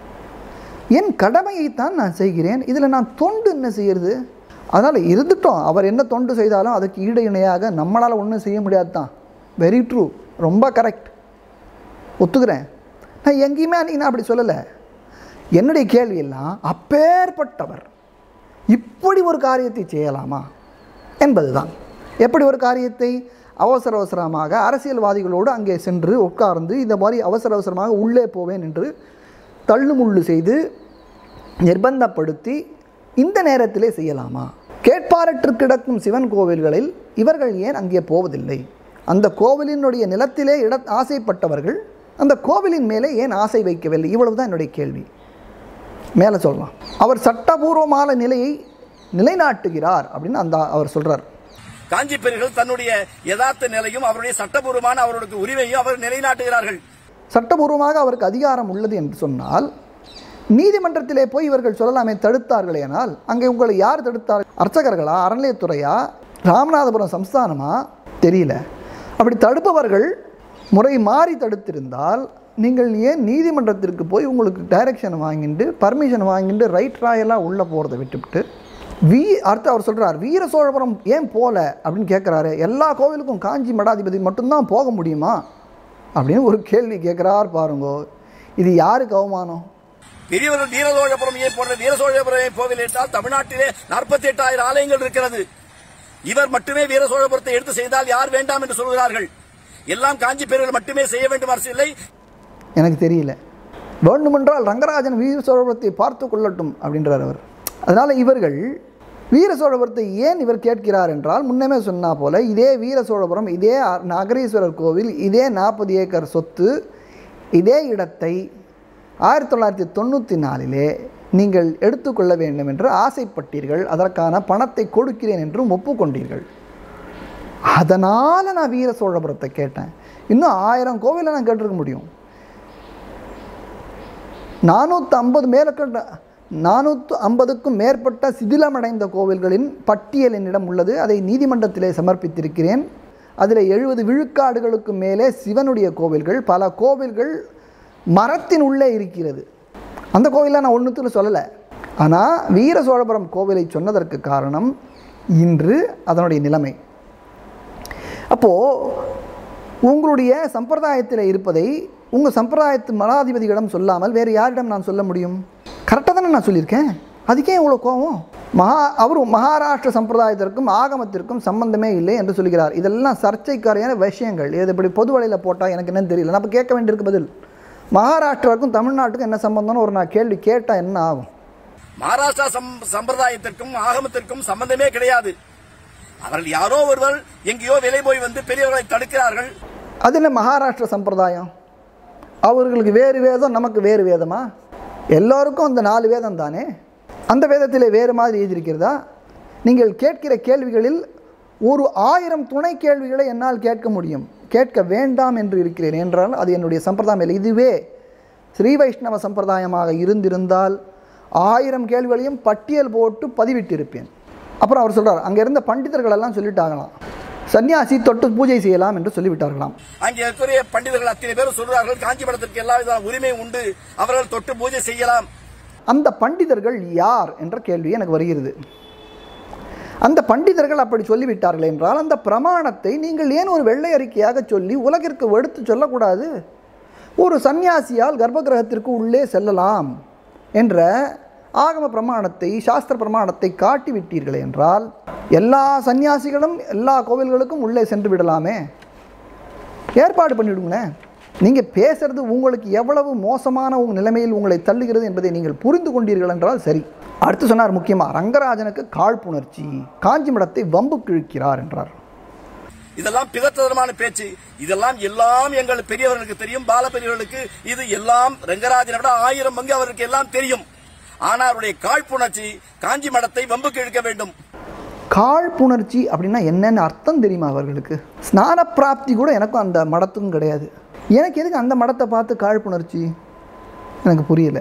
என் கடமையைத்தான் நான் செய்கிறேன் இதில் நான் தொண்டு என்ன செய்யறது அதனால் இருந்துட்டோம் அவர் என்ன தொண்டு செய்தாலும் அதுக்கு ஈடு இணையாக நம்மளால் ஒன்றும் செய்ய முடியாது தான் வெரி ட்ரூ ரொம்ப கரெக்ட் ஒத்துக்கிறேன் நான் எங்கேயுமே அன்றைக்கி நான் அப்படி சொல்லலை என்னுடைய கேள்வி எல்லாம் அப்பேற்பட்டவர் இப்படி ஒரு காரியத்தை செய்யலாமா என்பதுதான் எப்படி ஒரு காரியத்தை அவசர அவசரமாக அரசியல்வாதிகளோடு அங்கே சென்று உட்கார்ந்து இந்த மாதிரி அவசர அவசரமாக உள்ளே போவேன் என்று தள்ளுமுள்ளு செய்து நிர்பந்தப்படுத்தி இந்த நேரத்திலே செய்யலாமா கேட்பாரற்று கிடக்கும் சிவன் கோவில்களில் இவர்கள் ஏன் அங்கே போவதில்லை அந்த கோவிலினுடைய நிலத்திலே இட ஆசைப்பட்டவர்கள் அந்த கோவிலின் மேலே ஏன் ஆசை வைக்கவில்லை இவ்வளவுதான் என்னுடைய கேள்வி மேலே சொல்லலாம் அவர் சட்டபூர்வமான நிலையை நிலைநாட்டுகிறார் அப்படின்னு அந்த அவர் சொல்றார் காஞ்சி பெரியர்கள் தன்னுடைய யதார்த்த நிலையும் அவருடைய சட்டபூர்வமான அவருடைய உரிமையும் அவர் நிலைநாட்டுகிறார்கள் சட்டபூர்வமாக அவருக்கு அதிகாரம் உள்ளது என்று சொன்னால் நீதிமன்றத்திலே போய் இவர்கள் சொல்லலாமே தடுத்தார்களேனால் அங்கே உங்களை யார் தடுத்தார் அர்ச்சகர்களா அறநிலையத்துறையா ராமநாதபுரம் சம்ஸ்தானமா தெரியல அப்படி தடுப்பவர்கள் முறை மாறி தடுத்திருந்தால் நீங்கள் ஏன் நீதிமன்றத்திற்கு போய் உங்களுக்கு டைரக்ஷன் வாங்கிட்டு பர்மிஷன் வாங்கிட்டு ரைட் ராயலாக உள்ளே போகிறத விட்டுவிட்டு வீ அடுத்து அவர் சொல்கிறார் வீர சோழபுரம் ஏன் போகல அப்படின்னு கேட்குறாரு எல்லா கோவிலுக்கும் காஞ்சி மடாதிபதி மட்டும்தான் போக முடியுமா அப்படின்னு ஒரு கேள்வி கேட்குறார் பாருங்கோ இது யாருக்கு அவமானம் பெரியவர்கள் வீரசோழபுரம் ஏன் போன்ற வீரசோழபுரம் கோவில் என்றால் தமிழ்நாட்டிலே நாற்பத்தி எட்டாயிரம் ஆலயங்கள் இருக்கிறது இவர் மட்டுமே வீரசோழபுரத்தை எடுத்து செய்தால் யார் வேண்டாம் என்று சொல்கிறார்கள் எல்லாம் காஞ்சி பேர்கள் மட்டுமே செய்ய வேண்டும் அரசு இல்லை எனக்கு தெரியல வேண்டுமென்றால் ரங்கராஜன் வீர சோழபுரத்தை பார்த்து கொள்ளட்டும் அப்படின்றார் அவர் அதனால் இவர்கள் வீர சோழபுரத்தை ஏன் இவர் கேட்கிறார் என்றால் முன்னமே சொன்னா போல இதே வீர சோழபுரம் இதே அ- நகரீஸ்வரர் கோவில் இதே நாற்பது ஏக்கர் சொத்து இதே இடத்தை ஆயிரத்தி தொள்ளாயிரத்தி தொண்ணூற்றி நாலிலே நீங்கள் எடுத்துக்கொள்ள வேண்டும் என்று ஆசைப்பட்டீர்கள் அதற்கான பணத்தை கொடுக்கிறேன் என்றும் ஒப்புக்கொண்டீர்கள் அதனால் நான் வீர சோழபுரத்தை கேட்டேன் இன்னும் ஆயிரம் கோவிலை நான் கேட்டிருக்க முடியும் நானூற்று ஐம்பது மேலக்கண்ட நானூற்று ஐம்பதுக்கும் மேற்பட்ட சிதிலமடைந்த கோவில்களின் பட்டியல் என்னிடம் உள்ளது அதை நீதிமன்றத்திலே சமர்ப்பித்திருக்கிறேன் அதில் எழுபது விழுக்காடுகளுக்கு மேலே சிவனுடைய கோவில்கள் பல கோவில்கள் மரத்தின் உள்ளே இருக்கிறது அந்த கோவிலை நான் ஒன்றுத்தில் சொல்லலை ஆனால் வீர சோழபுரம் கோவிலை சொன்னதற்கு காரணம் இன்று அதனுடைய நிலைமை அப்போது உங்களுடைய சம்பிரதாயத்தில் இருப்பதை உங்கள் சம்பிரதாயத்து மலாதிபதிகளிடம் சொல்லாமல் வேறு யாரிடம் நான் சொல்ல முடியும் கரெக்டாக தானே நான் சொல்லியிருக்கேன் அதுக்கே இவ்வளோ கோவம் மகா அவர் மகாராஷ்டிர சம்பிரதாயத்திற்கும் ஆகமத்திற்கும் சம்பந்தமே இல்லை என்று சொல்கிறார் இதெல்லாம் சர்ச்சைக்காரியான விஷயங்கள் இது இப்படி பொது வழியில் போட்டால் எனக்கு என்னன்னு தெரியல நான் அப்போ கேட்க வேண்டியிருக்கு பதில் மகாராஷ்டிராவுக்கும் தமிழ்நாட்டுக்கும் என்ன சம்பந்தம்னு ஒரு நான் கேள்வி கேட்டால் என்ன ஆகும் மகாராஷ்டிரா சம்- சம்பிரதாயத்திற்கும் ஆகமத்திற்கும் சம்பந்தமே கிடையாது அவர்கள் யாரோ ஒருவர் எங்கேயோ விலை போய் வந்து பெரியவர்களை தடுக்கிறார்கள் அது என்ன மகாராஷ்டிர சம்பிரதாயம் அவர்களுக்கு வேறு வேதம் நமக்கு வேறு வேதமா எல்லோருக்கும் அந்த நாலு வேதம் தானே அந்த வேதத்திலே வேறு மாதிரி எழுதியிருக்கிறதா நீங்கள் கேட்கிற கேள்விகளில் ஒரு ஆயிரம் துணை கேள்விகளை என்னால் கேட்க முடியும் கேட்க வேண்டாம் என்று இருக்கிறேன் என்றால் அது என்னுடைய சம்பிரதாயம் இல்லை இதுவே ஸ்ரீ வைஷ்ணவ சம்பிரதாயமாக இருந்திருந்தால் ஆயிரம் கேள்விகளையும் பட்டியல் போட்டு பதிவிட்டிருப்பேன் அப்புறம் அவர் சொல்றார் அங்கே இருந்த பண்டிதர்கள் எல்லாம் சொல்லிட்டாங்களாம் சன்னியாசி தொட்டு பூஜை செய்யலாம் என்று சொல்லிவிட்டார்களாம் அங்கே இருக்கிற பண்டிதர்கள் அத்தனை பேரும் சொல்றார்கள் காஞ்சிபுரத்திற்கு எல்லா வித உரிமை உண்டு அவர்கள் தொட்டு பூஜை செய்யலாம் அந்த பண்டிதர்கள் யார் என்ற கேள்வி எனக்கு வருகிறது அந்த பண்டிதர்கள் அப்படி சொல்லிவிட்டார்கள் என்றால் அந்த பிரமாணத்தை நீங்கள் ஏன் ஒரு வெள்ளை அறிக்கையாக சொல்லி உலகிற்கு எடுத்து சொல்லக்கூடாது ஒரு சந்நியாசியால் கர்ப்பகிரகத்திற்கு உள்ளே செல்லலாம் என்ற ஆகம பிரமாணத்தை சாஸ்திர பிரமாணத்தை காட்டிவிட்டீர்கள் என்றால் எல்லா சந்நியாசிகளும் எல்லா கோவில்களுக்கும் உள்ளே சென்று விடலாமே ஏற்பாடு பண்ணிவிடுங்களேன் நீங்கள் பேசுறது உங்களுக்கு எவ்வளவு மோசமான உங்கள் நிலைமையில் உங்களை தள்ளுகிறது என்பதை நீங்கள் புரிந்து கொண்டீர்கள் என்றால் சரி அடுத்து சொன்னார் முக்கியமாக ரங்கராஜனுக்கு காழ்ப்புணர்ச்சி காஞ்சி மடத்தை வம்பு கிழிக்கிறார் என்றார் இதெல்லாம் பிதற்றதனமான பேச்சு இதெல்லாம் எல்லாம் எங்கள் பெரியவர்களுக்கு தெரியும் பால பெரியவர்களுக்கு இது எல்லாம் ரங்கராஜனை விட ஆயிரம் பங்கு அவருக்கு எல்லாம் தெரியும் ஆனா அவருடைய காழ்ப்புணர்ச்சி காஞ்சி மடத்தை வம்புக்கு இழுக்க வேண்டும் காழ்ப்புணர்ச்சி அப்படின்னா என்னென்னு அர்த்தம் தெரியுமா அவர்களுக்கு ஸ்நான பிராப்தி கூட எனக்கும் அந்த மடத்துக்கும் கிடையாது எனக்கு எதுக்கு அந்த மடத்தை பார்த்து காழ்ப்புணர்ச்சி எனக்கு புரியல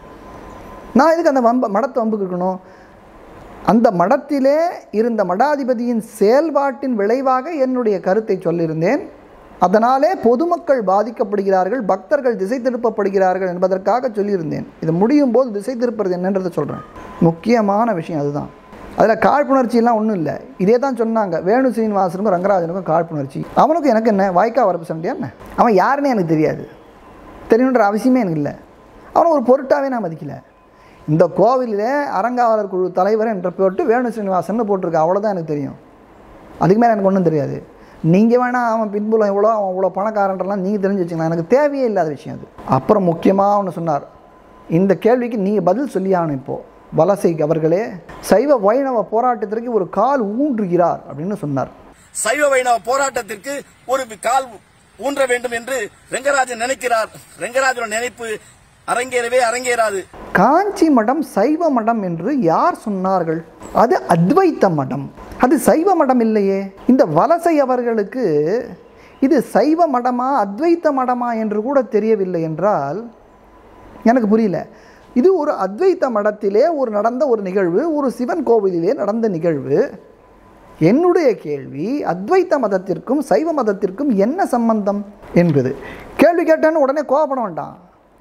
நான் எதுக்கு அந்த வம்ப மடத்தை வம்புக்கு இருக்கணும் அந்த மடத்திலே இருந்த மடாதிபதியின் செயல்பாட்டின் விளைவாக என்னுடைய கருத்தை சொல்லியிருந்தேன் அதனாலே பொதுமக்கள் பாதிக்கப்படுகிறார்கள் பக்தர்கள் திசை திருப்பப்படுகிறார்கள் என்பதற்காக சொல்லியிருந்தேன் இது முடியும் போது திசை திருப்புறது என்னன்றதை சொல்கிறேன் முக்கியமான விஷயம் அதுதான் அதில் காழ்ப்புணர்ச்சியெல்லாம் ஒன்றும் இல்லை இதே தான் சொன்னாங்க வேணு சீனிவாசனுக்கும் ரங்கராஜனுக்கும் காழ்ப்புணர்ச்சி அவனுக்கும் எனக்கு என்ன வாய்க்கா வரப்பு சண்டையா என்ன அவன் யாருன்னே எனக்கு தெரியாது தெரியணுன்ற அவசியமே எனக்கு இல்லை அவனை ஒரு பொருட்டாவே நான் மதிக்கல இந்த கோவிலில் அறங்காவலர் குழு தலைவர் என்ற போட்டு வேணு சீனிவாசன் போட்டிருக்கு அவ்வளோதான் எனக்கு தெரியும் அதுக்கு மேலே எனக்கு ஒன்றும் தெரியாது நீங்கள் வேணால் அவன் பின்புலம் எவ்வளோ அவன் இவ்வளோ பணக்காரன்றலாம் நீங்கள் தெரிஞ்சு வச்சுக்கலாம் எனக்கு தேவையே இல்லாத விஷயம் அது அப்புறம் முக்கியமாக ஒன்று சொன்னார் இந்த கேள்விக்கு நீங்கள் பதில் சொல்லி ஆகணும் இப்போது வலசை அவர்களே சைவ வைணவ போராட்டத்திற்கு ஒரு கால் ஊன்றுகிறார் அப்படின்னு சொன்னார் சைவ வைணவ போராட்டத்திற்கு ஒரு கால் ஊன்ற வேண்டும் என்று ரெங்கராஜன் நினைக்கிறார் ரெங்கராஜனோட நினைப்பு அரங்கேறவே அரங்கேறாது காஞ்சி மடம் சைவ மடம் என்று யார் சொன்னார்கள் அது அத்வைத்த மடம் அது சைவ மடம் இல்லையே இந்த வலசை அவர்களுக்கு இது சைவ மடமா அத்வைத்த மடமா என்று கூட தெரியவில்லை என்றால் எனக்கு புரியல இது ஒரு அத்வைத்த மடத்திலே ஒரு நடந்த ஒரு நிகழ்வு ஒரு சிவன் கோவிலிலே நடந்த நிகழ்வு என்னுடைய கேள்வி அத்வைத்த மதத்திற்கும் சைவ மதத்திற்கும் என்ன சம்பந்தம் என்பது கேள்வி கேட்டேன்னு உடனே கோவப்பட வேண்டாம்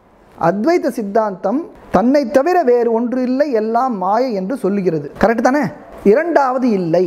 அத்வைத சித்தாந்தம் தன்னை தவிர வேறு ஒன்று இல்லை எல்லாம் மாயை என்று சொல்லுகிறது கரெக்ட் தானே இரண்டாவது இல்லை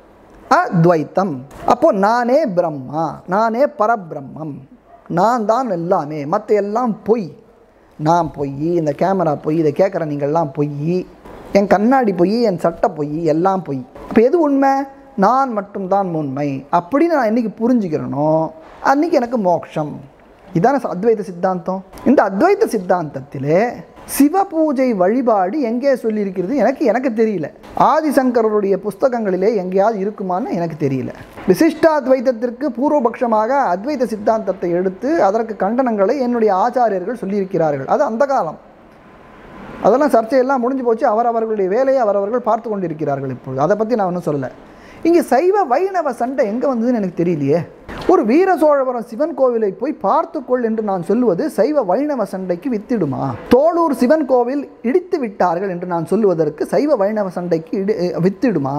அத்வைத்தம் அப்போ நானே பிரம்மா நானே பரபிரம்மம் நான் தான் எல்லாமே மற்ற எல்லாம் பொய் நான் பொய் இந்த கேமரா பொய் இதை கேட்குற நீங்கள்லாம் பொய் என் கண்ணாடி பொய் என் சட்டை பொய் எல்லாம் பொய் அப்போ எது உண்மை நான் மட்டும்தான் உண்மை அப்படின்னு நான் என்னைக்கு புரிஞ்சுக்கிறேனோ அன்னைக்கு எனக்கு மோட்சம் இதான அத்வைத சித்தாந்தம் இந்த அத்வைத சித்தாந்தத்திலே சிவ பூஜை வழிபாடு எங்கே சொல்லியிருக்கிறது எனக்கு எனக்கு தெரியல ஆதிசங்கரருடைய புஸ்தகங்களிலே எங்கேயாவது இருக்குமான்னு எனக்கு தெரியல விசிஷ்டாத்வைதத்திற்கு பூர்வபக்ஷமாக அத்வைத சித்தாந்தத்தை எடுத்து அதற்கு கண்டனங்களை என்னுடைய ஆச்சாரியர்கள் சொல்லியிருக்கிறார்கள் அது அந்த காலம் அதெல்லாம் சர்ச்சையெல்லாம் முடிஞ்சு போச்சு அவரவர்களுடைய வேலையை அவரவர்கள் பார்த்து கொண்டிருக்கிறார்கள் இப்பொழுது அதை பற்றி நான் ஒன்றும் சொல்லலை இங்கே சைவ வைணவ சண்டை எங்கே வந்ததுன்னு எனக்கு தெரியலையே ஒரு வீர சோழவரம் சிவன் கோவிலை போய் பார்த்துக்கொள் என்று நான் சொல்லுவது சைவ வைணவ சண்டைக்கு வித்திடுமா தோளூர் சிவன் கோவில் இடித்து விட்டார்கள் என்று நான் சொல்லுவதற்கு சைவ வைணவ சண்டைக்கு இடி வித்திடுமா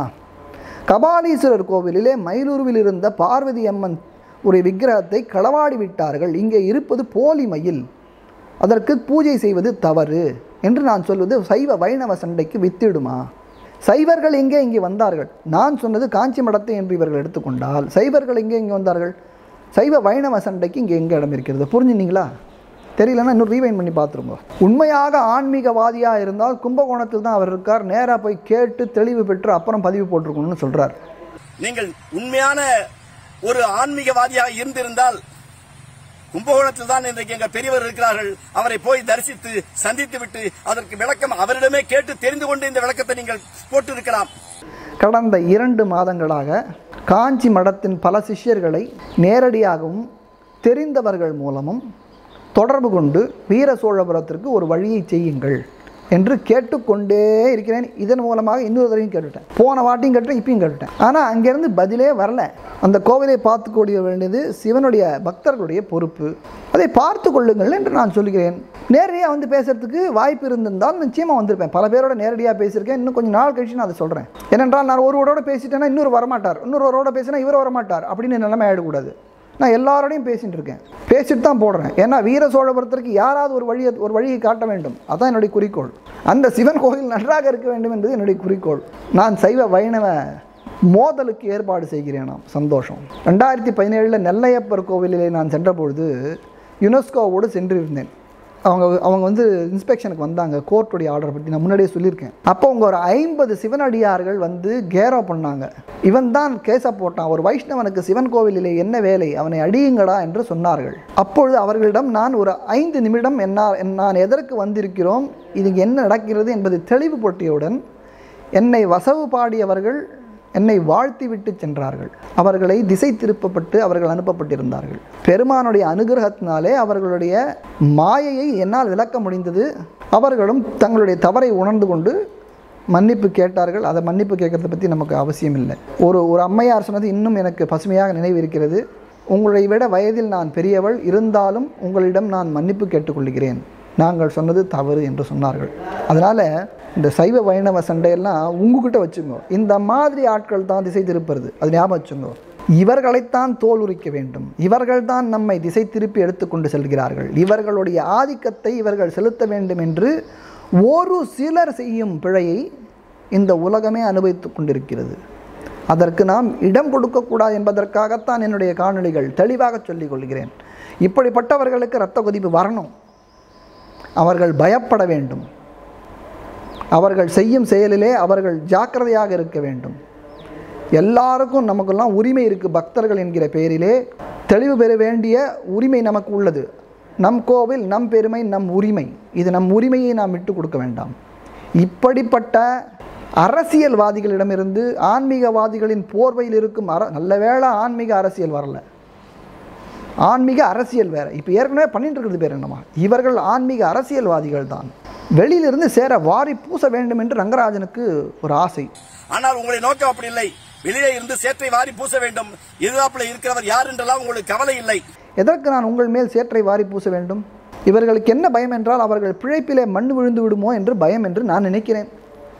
கபாலீஸ்வரர் கோவிலிலே மயிலூருவில் இருந்த பார்வதி அம்மன் ஒரு விக்கிரகத்தை களவாடி விட்டார்கள் இங்கே இருப்பது போலி மயில் அதற்கு பூஜை செய்வது தவறு என்று நான் சொல்வது சைவ வைணவ சண்டைக்கு வித்திடுமா சைவர்கள் எங்கே இங்கே வந்தார்கள் நான் சொன்னது காஞ்சி மடத்தை என்று இவர்கள் எடுத்துக்கொண்டால் சைவர்கள் எங்கே இங்கே வந்தார்கள் சைவ வைணவ சண்டைக்கு இங்கே எங்கே இடம் இருக்கிறது புரிஞ்சுனீங்களா தெரியலன்னா இன்னும் ரீவைன் பண்ணி பார்த்துருங்க உண்மையாக ஆன்மீகவாதியாக இருந்தால் கும்பகோணத்தில் தான் அவர் இருக்கார் நேராக போய் கேட்டு தெளிவு பெற்று அப்புறம் பதிவு போட்டிருக்கணும்னு சொல்கிறார் நீங்கள் உண்மையான ஒரு ஆன்மீகவாதியாக இருந்திருந்தால் கும்பகோணத்தில் தான் இன்றைக்கு எங்க பெரியவர் இருக்கிறார்கள் அவரை போய் தரிசித்து சந்தித்து விட்டு அதற்கு விளக்கம் அவரிடமே கேட்டு தெரிந்து கொண்டு இந்த விளக்கத்தை நீங்கள் போட்டிருக்கலாம் கடந்த இரண்டு மாதங்களாக காஞ்சி மடத்தின் பல சிஷ்யர்களை நேரடியாகவும் தெரிந்தவர்கள் மூலமும் தொடர்பு கொண்டு வீர சோழபுரத்திற்கு ஒரு வழியை செய்யுங்கள் என்று கேட்டுக்கொண்டே இருக்கிறேன் இதன் மூலமாக இன்னொரு தடவையும் கேட்டுட்டேன் போன வாட்டியும் கேட்டுட்டேன் இப்பயும் கேட்டுட்டேன் ஆனால் அங்கேருந்து பதிலே வரல அந்த கோவிலை பார்த்துக்கூடிய வேண்டியது சிவனுடைய பக்தர்களுடைய பொறுப்பு அதை பார்த்து கொள்ளுங்கள் என்று நான் சொல்கிறேன் நேரடியாக வந்து பேசுறதுக்கு வாய்ப்பு இருந்திருந்தால் நிச்சயமாக வந்திருப்பேன் பல பேரோட நேரடியாக பேசியிருக்கேன் இன்னும் கொஞ்சம் நாள் கழிச்சு நான் அதை சொல்கிறேன் ஏனென்றால் நான் ஒருவரோட பேசிட்டேன்னா இன்னொரு வரமாட்டார் இன்னொருவரோட பேசினா இவர் வரமாட்டார் அப்படின்னு நிலைமை ஆகிடக்கூடாது நான் எல்லாரோடையும் பேசிட்டு இருக்கேன் பேசிட்டு தான் போடுறேன் ஏன்னா வீர சோழபுரத்திற்கு யாராவது ஒரு வழியை ஒரு வழியை காட்ட வேண்டும் அதான் என்னுடைய குறிக்கோள் அந்த சிவன் கோயில் நன்றாக இருக்க வேண்டும் என்பது என்னுடைய குறிக்கோள் நான் சைவ வைணவ மோதலுக்கு ஏற்பாடு செய்கிறேன் நாம் சந்தோஷம் ரெண்டாயிரத்தி பதினேழில் நெல்லையப்பர் கோவிலிலே நான் சென்றபொழுது யுனெஸ்கோவோடு சென்றிருந்தேன் அவங்க அவங்க வந்து இன்ஸ்பெக்ஷனுக்கு வந்தாங்க கோர்ட்டுடைய ஆர்டர் பற்றி நான் முன்னாடியே சொல்லியிருக்கேன் அப்போ அவங்க ஒரு ஐம்பது சிவனடியார்கள் வந்து கேரோ பண்ணாங்க இவன் தான் கேஸை போட்டான் ஒரு வைஷ்ணவனுக்கு சிவன் கோவிலிலே என்ன வேலை அவனை அடியுங்கடா என்று சொன்னார்கள் அப்பொழுது அவர்களிடம் நான் ஒரு ஐந்து நிமிடம் என்ன நான் எதற்கு வந்திருக்கிறோம் இது என்ன நடக்கிறது என்பதை தெளிவுபடுத்தியவுடன் என்னை வசவு பாடியவர்கள் என்னை வாழ்த்தி விட்டு சென்றார்கள் அவர்களை திசை திருப்பப்பட்டு அவர்கள் அனுப்பப்பட்டிருந்தார்கள் பெருமானுடைய அனுகிரகத்தினாலே அவர்களுடைய மாயையை என்னால் விளக்க முடிந்தது அவர்களும் தங்களுடைய தவறை உணர்ந்து கொண்டு மன்னிப்பு கேட்டார்கள் அதை மன்னிப்பு கேட்கறத பற்றி நமக்கு அவசியம் இல்லை ஒரு ஒரு அம்மையார் சொன்னது இன்னும் எனக்கு பசுமையாக நினைவு இருக்கிறது உங்களை விட வயதில் நான் பெரியவள் இருந்தாலும் உங்களிடம் நான் மன்னிப்பு கேட்டுக்கொள்கிறேன் நாங்கள் சொன்னது தவறு என்று சொன்னார்கள் அதனால் இந்த சைவ வைணவ சண்டையெல்லாம் உங்ககிட்ட வச்சுங்க இந்த மாதிரி ஆட்கள் தான் திசை திருப்புறது அது ஞாபகம் வச்சுங்க இவர்களைத்தான் தோல் உரிக்க வேண்டும் இவர்கள்தான் நம்மை திசை திருப்பி எடுத்துக்கொண்டு செல்கிறார்கள் இவர்களுடைய ஆதிக்கத்தை இவர்கள் செலுத்த வேண்டும் என்று ஒரு சிலர் செய்யும் பிழையை இந்த உலகமே அனுபவித்துக் கொண்டிருக்கிறது அதற்கு நாம் இடம் கொடுக்கக்கூடாது என்பதற்காகத்தான் என்னுடைய காணொளிகள் தெளிவாக சொல்லிக் கொள்கிறேன் இப்படிப்பட்டவர்களுக்கு இரத்த கொதிப்பு வரணும் அவர்கள் பயப்பட வேண்டும் அவர்கள் செய்யும் செயலிலே அவர்கள் ஜாக்கிரதையாக இருக்க வேண்டும் எல்லாருக்கும் நமக்கெல்லாம் உரிமை இருக்குது பக்தர்கள் என்கிற பெயரிலே தெளிவு பெற வேண்டிய உரிமை நமக்கு உள்ளது நம் கோவில் நம் பெருமை நம் உரிமை இது நம் உரிமையை நாம் விட்டு கொடுக்க வேண்டாம் இப்படிப்பட்ட அரசியல்வாதிகளிடமிருந்து ஆன்மீகவாதிகளின் போர்வையில் இருக்கும் அர நல்ல வேளை ஆன்மீக அரசியல் வரல ஆன்மீக அரசியல் வேற இப்போ ஏற்கனவே பண்ணிட்டு இருக்கிறது பேர் என்னமா இவர்கள் ஆன்மீக அரசியல்வாதிகள் தான் வெளியிலிருந்து சேர வாரி பூச வேண்டும் என்று ரங்கராஜனுக்கு ஒரு ஆசை ஆனால் உங்களுடைய நோக்கம் அப்படி இல்லை வெளியே இருந்து சேற்றை வாரி பூச வேண்டும் எதிர்காப்புல இருக்கிறவர் யார் என்றெல்லாம் உங்களுக்கு கவலை இல்லை எதற்கு நான் உங்கள் மேல் சேற்றை வாரி பூச வேண்டும் இவர்களுக்கு என்ன பயம் என்றால் அவர்கள் பிழைப்பிலே மண் விழுந்து விடுமோ என்று பயம் என்று நான் நினைக்கிறேன்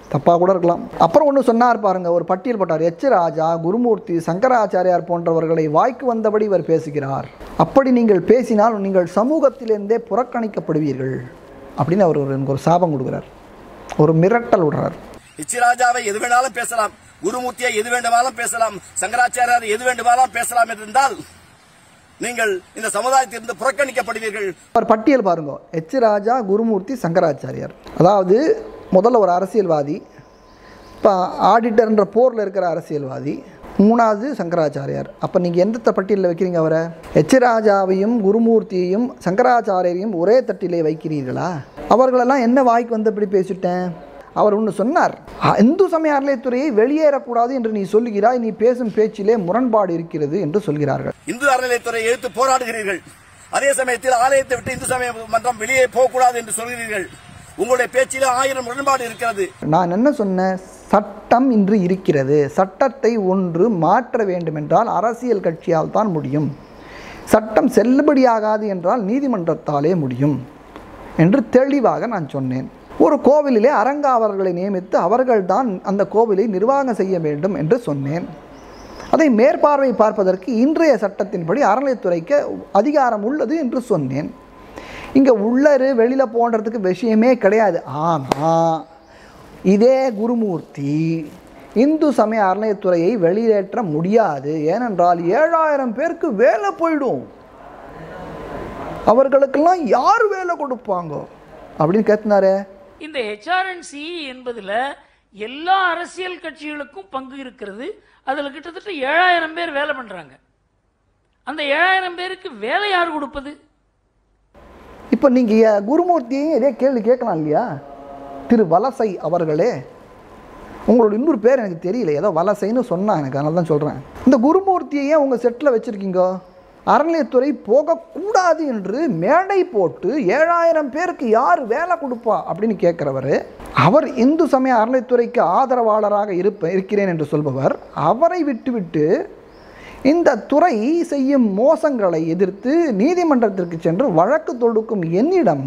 தப்பாக கூட இருக்கலாம் அப்புறம் ஒன்று சொன்னார் பாருங்க ஒரு பட்டியல் போட்டார் எச் ராஜா குருமூர்த்தி சங்கராச்சாரியார் போன்றவர்களை வாய்க்கு வந்தபடி இவர் பேசுகிறார் அப்படி நீங்கள் பேசினால் நீங்கள் சமூகத்திலிருந்தே புறக்கணிக்கப்படுவீர்கள் அப்படின்னு அவர் ஒரு எனக்கு ஒரு சாபம் கொடுக்குறார் ஒரு மிரட்டல் விடுறார் இச்சிராஜாவை எது வேணாலும் பேசலாம் குருமூர்த்தியை எது வேண்டுமானாலும் பேசலாம் சங்கராச்சாரியார் எது வேண்டுமானாலும் பேசலாம் என்றிருந்தால் நீங்கள் இந்த சமுதாயத்திலிருந்து புறக்கணிக்கப்படுவீர்கள் அவர் பட்டியல் பாருங்க எச் ராஜா குருமூர்த்தி சங்கராச்சாரியார் அதாவது முதல்ல ஒரு அரசியல்வாதி இப்போ ஆடிட்டர்ன்ற போரில் இருக்கிற அரசியல்வாதி மூணாவது சங்கராச்சாரியார் அப்போ நீங்கள் எந்த பட்டியலில் வைக்கிறீங்க அவரை எச் ராஜாவையும் குருமூர்த்தியையும் சங்கராச்சாரியரையும் ஒரே தட்டிலே வைக்கிறீர்களா அவர்களெல்லாம் என்ன வாய்க்கு வந்தபடி பேசிட்டேன் அவர் ஒன்று சொன்னார் "அ, இந்து சமய அறநிலையத்துறையை வெளியேறக்கூடாது என்று நீ சொல்லுகிறாய் நீ பேசும் பேச்சிலே முரண்பாடு இருக்கிறது என்று சொல்கிறார்கள் இந்து அறநிலையத்துறை எதிர்த்து போராடுகிறீர்கள் அதே சமயத்தில் ஆலயத்தை விட்டு இந்து சமய மன்றம் வெளியே போகக்கூடாது என்று சொல்கிறீர்கள் உங்களுடைய பேச்சிலே ஆயிரம் முரண்பாடு இருக்கிறது நான் என்ன சொன்னேன் சட்டம் இன்று இருக்கிறது சட்டத்தை ஒன்று மாற்ற வேண்டுமென்றால் அரசியல் கட்சியால் தான் முடியும் சட்டம் செல்லுபடியாகாது என்றால் நீதிமன்றத்தாலே முடியும் என்று தெளிவாக நான் சொன்னேன் ஒரு கோவிலிலே அரங்காவலர்களை நியமித்து அவர்கள்தான் அந்த கோவிலை நிர்வாகம் செய்ய வேண்டும் என்று சொன்னேன் அதை மேற்பார்வை பார்ப்பதற்கு இன்றைய சட்டத்தின்படி அறநிலையத்துறைக்கு அதிகாரம் உள்ளது என்று சொன்னேன் இங்கே உள்ளரு வெளியில் போன்றதுக்கு விஷயமே கிடையாது ஆனால் இதே குருமூர்த்தி இந்து சமய அறநிலையத்துறையை வெளியேற்ற முடியாது ஏனென்றால் ஏழாயிரம் பேருக்கு வேலை போயிடும் அவர்களுக்கெல்லாம் யார் வேலை கொடுப்பாங்க அப்படின்னு கேட்டினாரே இந்த ஹெச்ஆர்என்சி என்பதுல எல்லா அரசியல் கட்சிகளுக்கும் பங்கு இருக்கிறது அதுல கிட்டத்தட்ட ஏழாயிரம் பேர் வேலை பண்றாங்க அந்த ஏழாயிரம் பேருக்கு வேலை யார் கொடுப்பது இப்போ நீங்கள் குருமூர்த்தியையும் இதே கேள்வி கேட்கலாம் இல்லையா திரு வலசை அவர்களே உங்களோட இன்னொரு பேர் எனக்கு தெரியல ஏதோ வலசைன்னு சொன்னா எனக்கு அதனால தான் சொல்கிறேன் இந்த குருமூர்த்தியை ஏன் உங்கள் செட்டில் வச்சுருக்கீங்க அறநிலையத்துறை போகக்கூடாது என்று மேடை போட்டு ஏழாயிரம் பேருக்கு யார் வேலை கொடுப்பா அப்படின்னு கேட்குறவர் அவர் இந்து சமய அறநிலையத்துறைக்கு ஆதரவாளராக இருப்ப இருக்கிறேன் என்று சொல்பவர் அவரை விட்டுவிட்டு இந்த துறை செய்யும் மோசங்களை எதிர்த்து நீதிமன்றத்திற்கு சென்று வழக்கு தொடுக்கும் என்னிடம்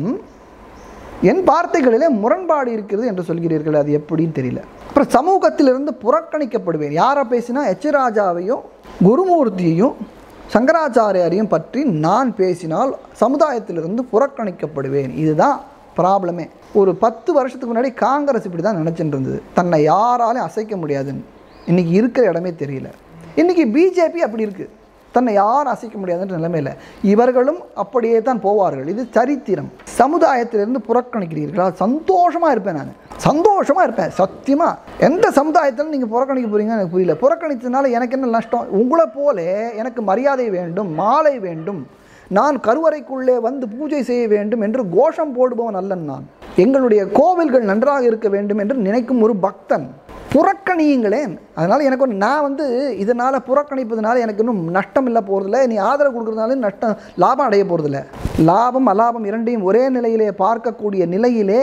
என் வார்த்தைகளிலே முரண்பாடு இருக்கிறது என்று சொல்கிறீர்கள் அது எப்படின்னு தெரியல அப்புறம் சமூகத்திலிருந்து புறக்கணிக்கப்படுவேன் யாரை பேசினா எச் ராஜாவையும் குருமூர்த்தியையும் சங்கராச்சாரியாரையும் பற்றி நான் பேசினால் சமுதாயத்திலிருந்து புறக்கணிக்கப்படுவேன் இதுதான் ப்ராப்ளமே ஒரு பத்து வருஷத்துக்கு முன்னாடி காங்கிரஸ் இப்படி தான் நினச்சிட்டு இருந்தது தன்னை யாராலையும் அசைக்க முடியாதுன்னு இன்னைக்கு இருக்கிற இடமே தெரியல இன்னைக்கு பிஜேபி அப்படி இருக்கு தன்னை யாரும் அசைக்க முடியாதுன்ற நிலைமையில் இவர்களும் அப்படியே தான் போவார்கள் இது சரித்திரம் சமுதாயத்திலிருந்து புறக்கணிக்கிறீர்களா சந்தோஷமாக இருப்பேன் நான் சந்தோஷமாக இருப்பேன் சத்தியமாக எந்த சமுதாயத்தில் நீங்கள் புறக்கணிக்க போறீங்கன்னு எனக்கு புரியல புறக்கணித்ததுனால எனக்கு என்ன நஷ்டம் உங்களை போல எனக்கு மரியாதை வேண்டும் மாலை வேண்டும் நான் கருவறைக்குள்ளே வந்து பூஜை செய்ய வேண்டும் என்று கோஷம் போடுபவன் அல்லன் நான் எங்களுடைய கோவில்கள் நன்றாக இருக்க வேண்டும் என்று நினைக்கும் ஒரு பக்தன் புறக்கணியுங்களேன் அதனால் எனக்கு ஒரு நான் வந்து இதனால் புறக்கணிப்பதனால எனக்கு இன்னும் நஷ்டம் இல்லை போகிறதில்ல நீ ஆதரவு கொடுக்கறதுனால நஷ்டம் லாபம் அடைய போகிறதில்ல லாபம் அலாபம் இரண்டையும் ஒரே நிலையிலே பார்க்கக்கூடிய நிலையிலே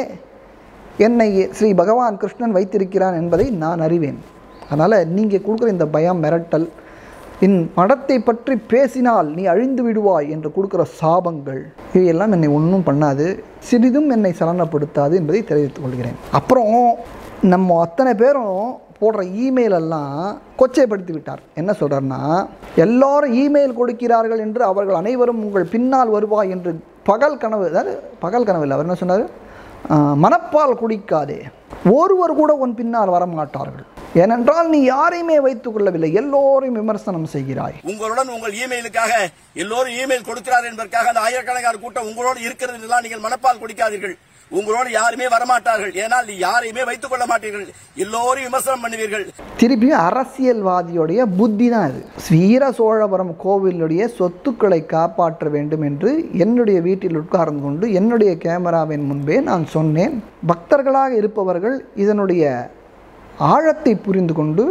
என்னை ஸ்ரீ பகவான் கிருஷ்ணன் வைத்திருக்கிறான் என்பதை நான் அறிவேன் அதனால் நீங்கள் கொடுக்குற இந்த பயம் மிரட்டல் என் மடத்தை பற்றி பேசினால் நீ அழிந்து விடுவாய் என்று கொடுக்குற சாபங்கள் இவையெல்லாம் என்னை ஒன்றும் பண்ணாது சிறிதும் என்னை சலனப்படுத்தாது என்பதை தெரிவித்துக் கொள்கிறேன் அப்புறம் நம்ம அத்தனை பேரும் போடுற இமெயில் எல்லாம் கொச்சைப்படுத்தி விட்டார் என்ன சொல்றாருன்னா எல்லாரும் இமெயில் கொடுக்கிறார்கள் என்று அவர்கள் அனைவரும் உங்கள் பின்னால் வருவாய் என்று பகல் கனவு அதாவது பகல் கனவு இல்லை அவர் என்ன சொன்னார் ஆஹ், மனப்பால் குடிக்காதே ஒருவர் கூட உன் பின்னால் வரமாட்டார்கள் ஏனென்றால் நீ யாரையுமே வைத்துக் கொள்ளவில்லை எல்லோரையும் விமர்சனம் செய்கிறாய் உங்களுடன் உங்கள் இமெயிலுக்காக எல்லோரும் இமெயில் கொடுக்கிறார் என்பதற்காக அந்த ஆயிரக்கணக்கான கூட்டம் உங்களோடு இருக்கிறது என்றெல்லாம் நீங்கள் மனப்பால் குடிக்காதீர்கள் உங்களோடு யாருமே வரமாட்டார்கள் ஏனால் நீ யாரையுமே வைத்துக் கொள்ள மாட்டீர்கள் எல்லோரும் விமர்சனம் பண்ணுவீர்கள் திருப்பியும் அரசியல்வாதியுடைய புத்தி தான் இது வீர சோழபுரம் கோவிலுடைய சொத்துக்களை காப்பாற்ற வேண்டும் என்று என்னுடைய வீட்டில் உட்கார்ந்து கொண்டு என்னுடைய கேமராவின் முன்பே நான் சொன்னேன் பக்தர்களாக இருப்பவர்கள் இதனுடைய ஆழத்தை புரிந்து கொண்டு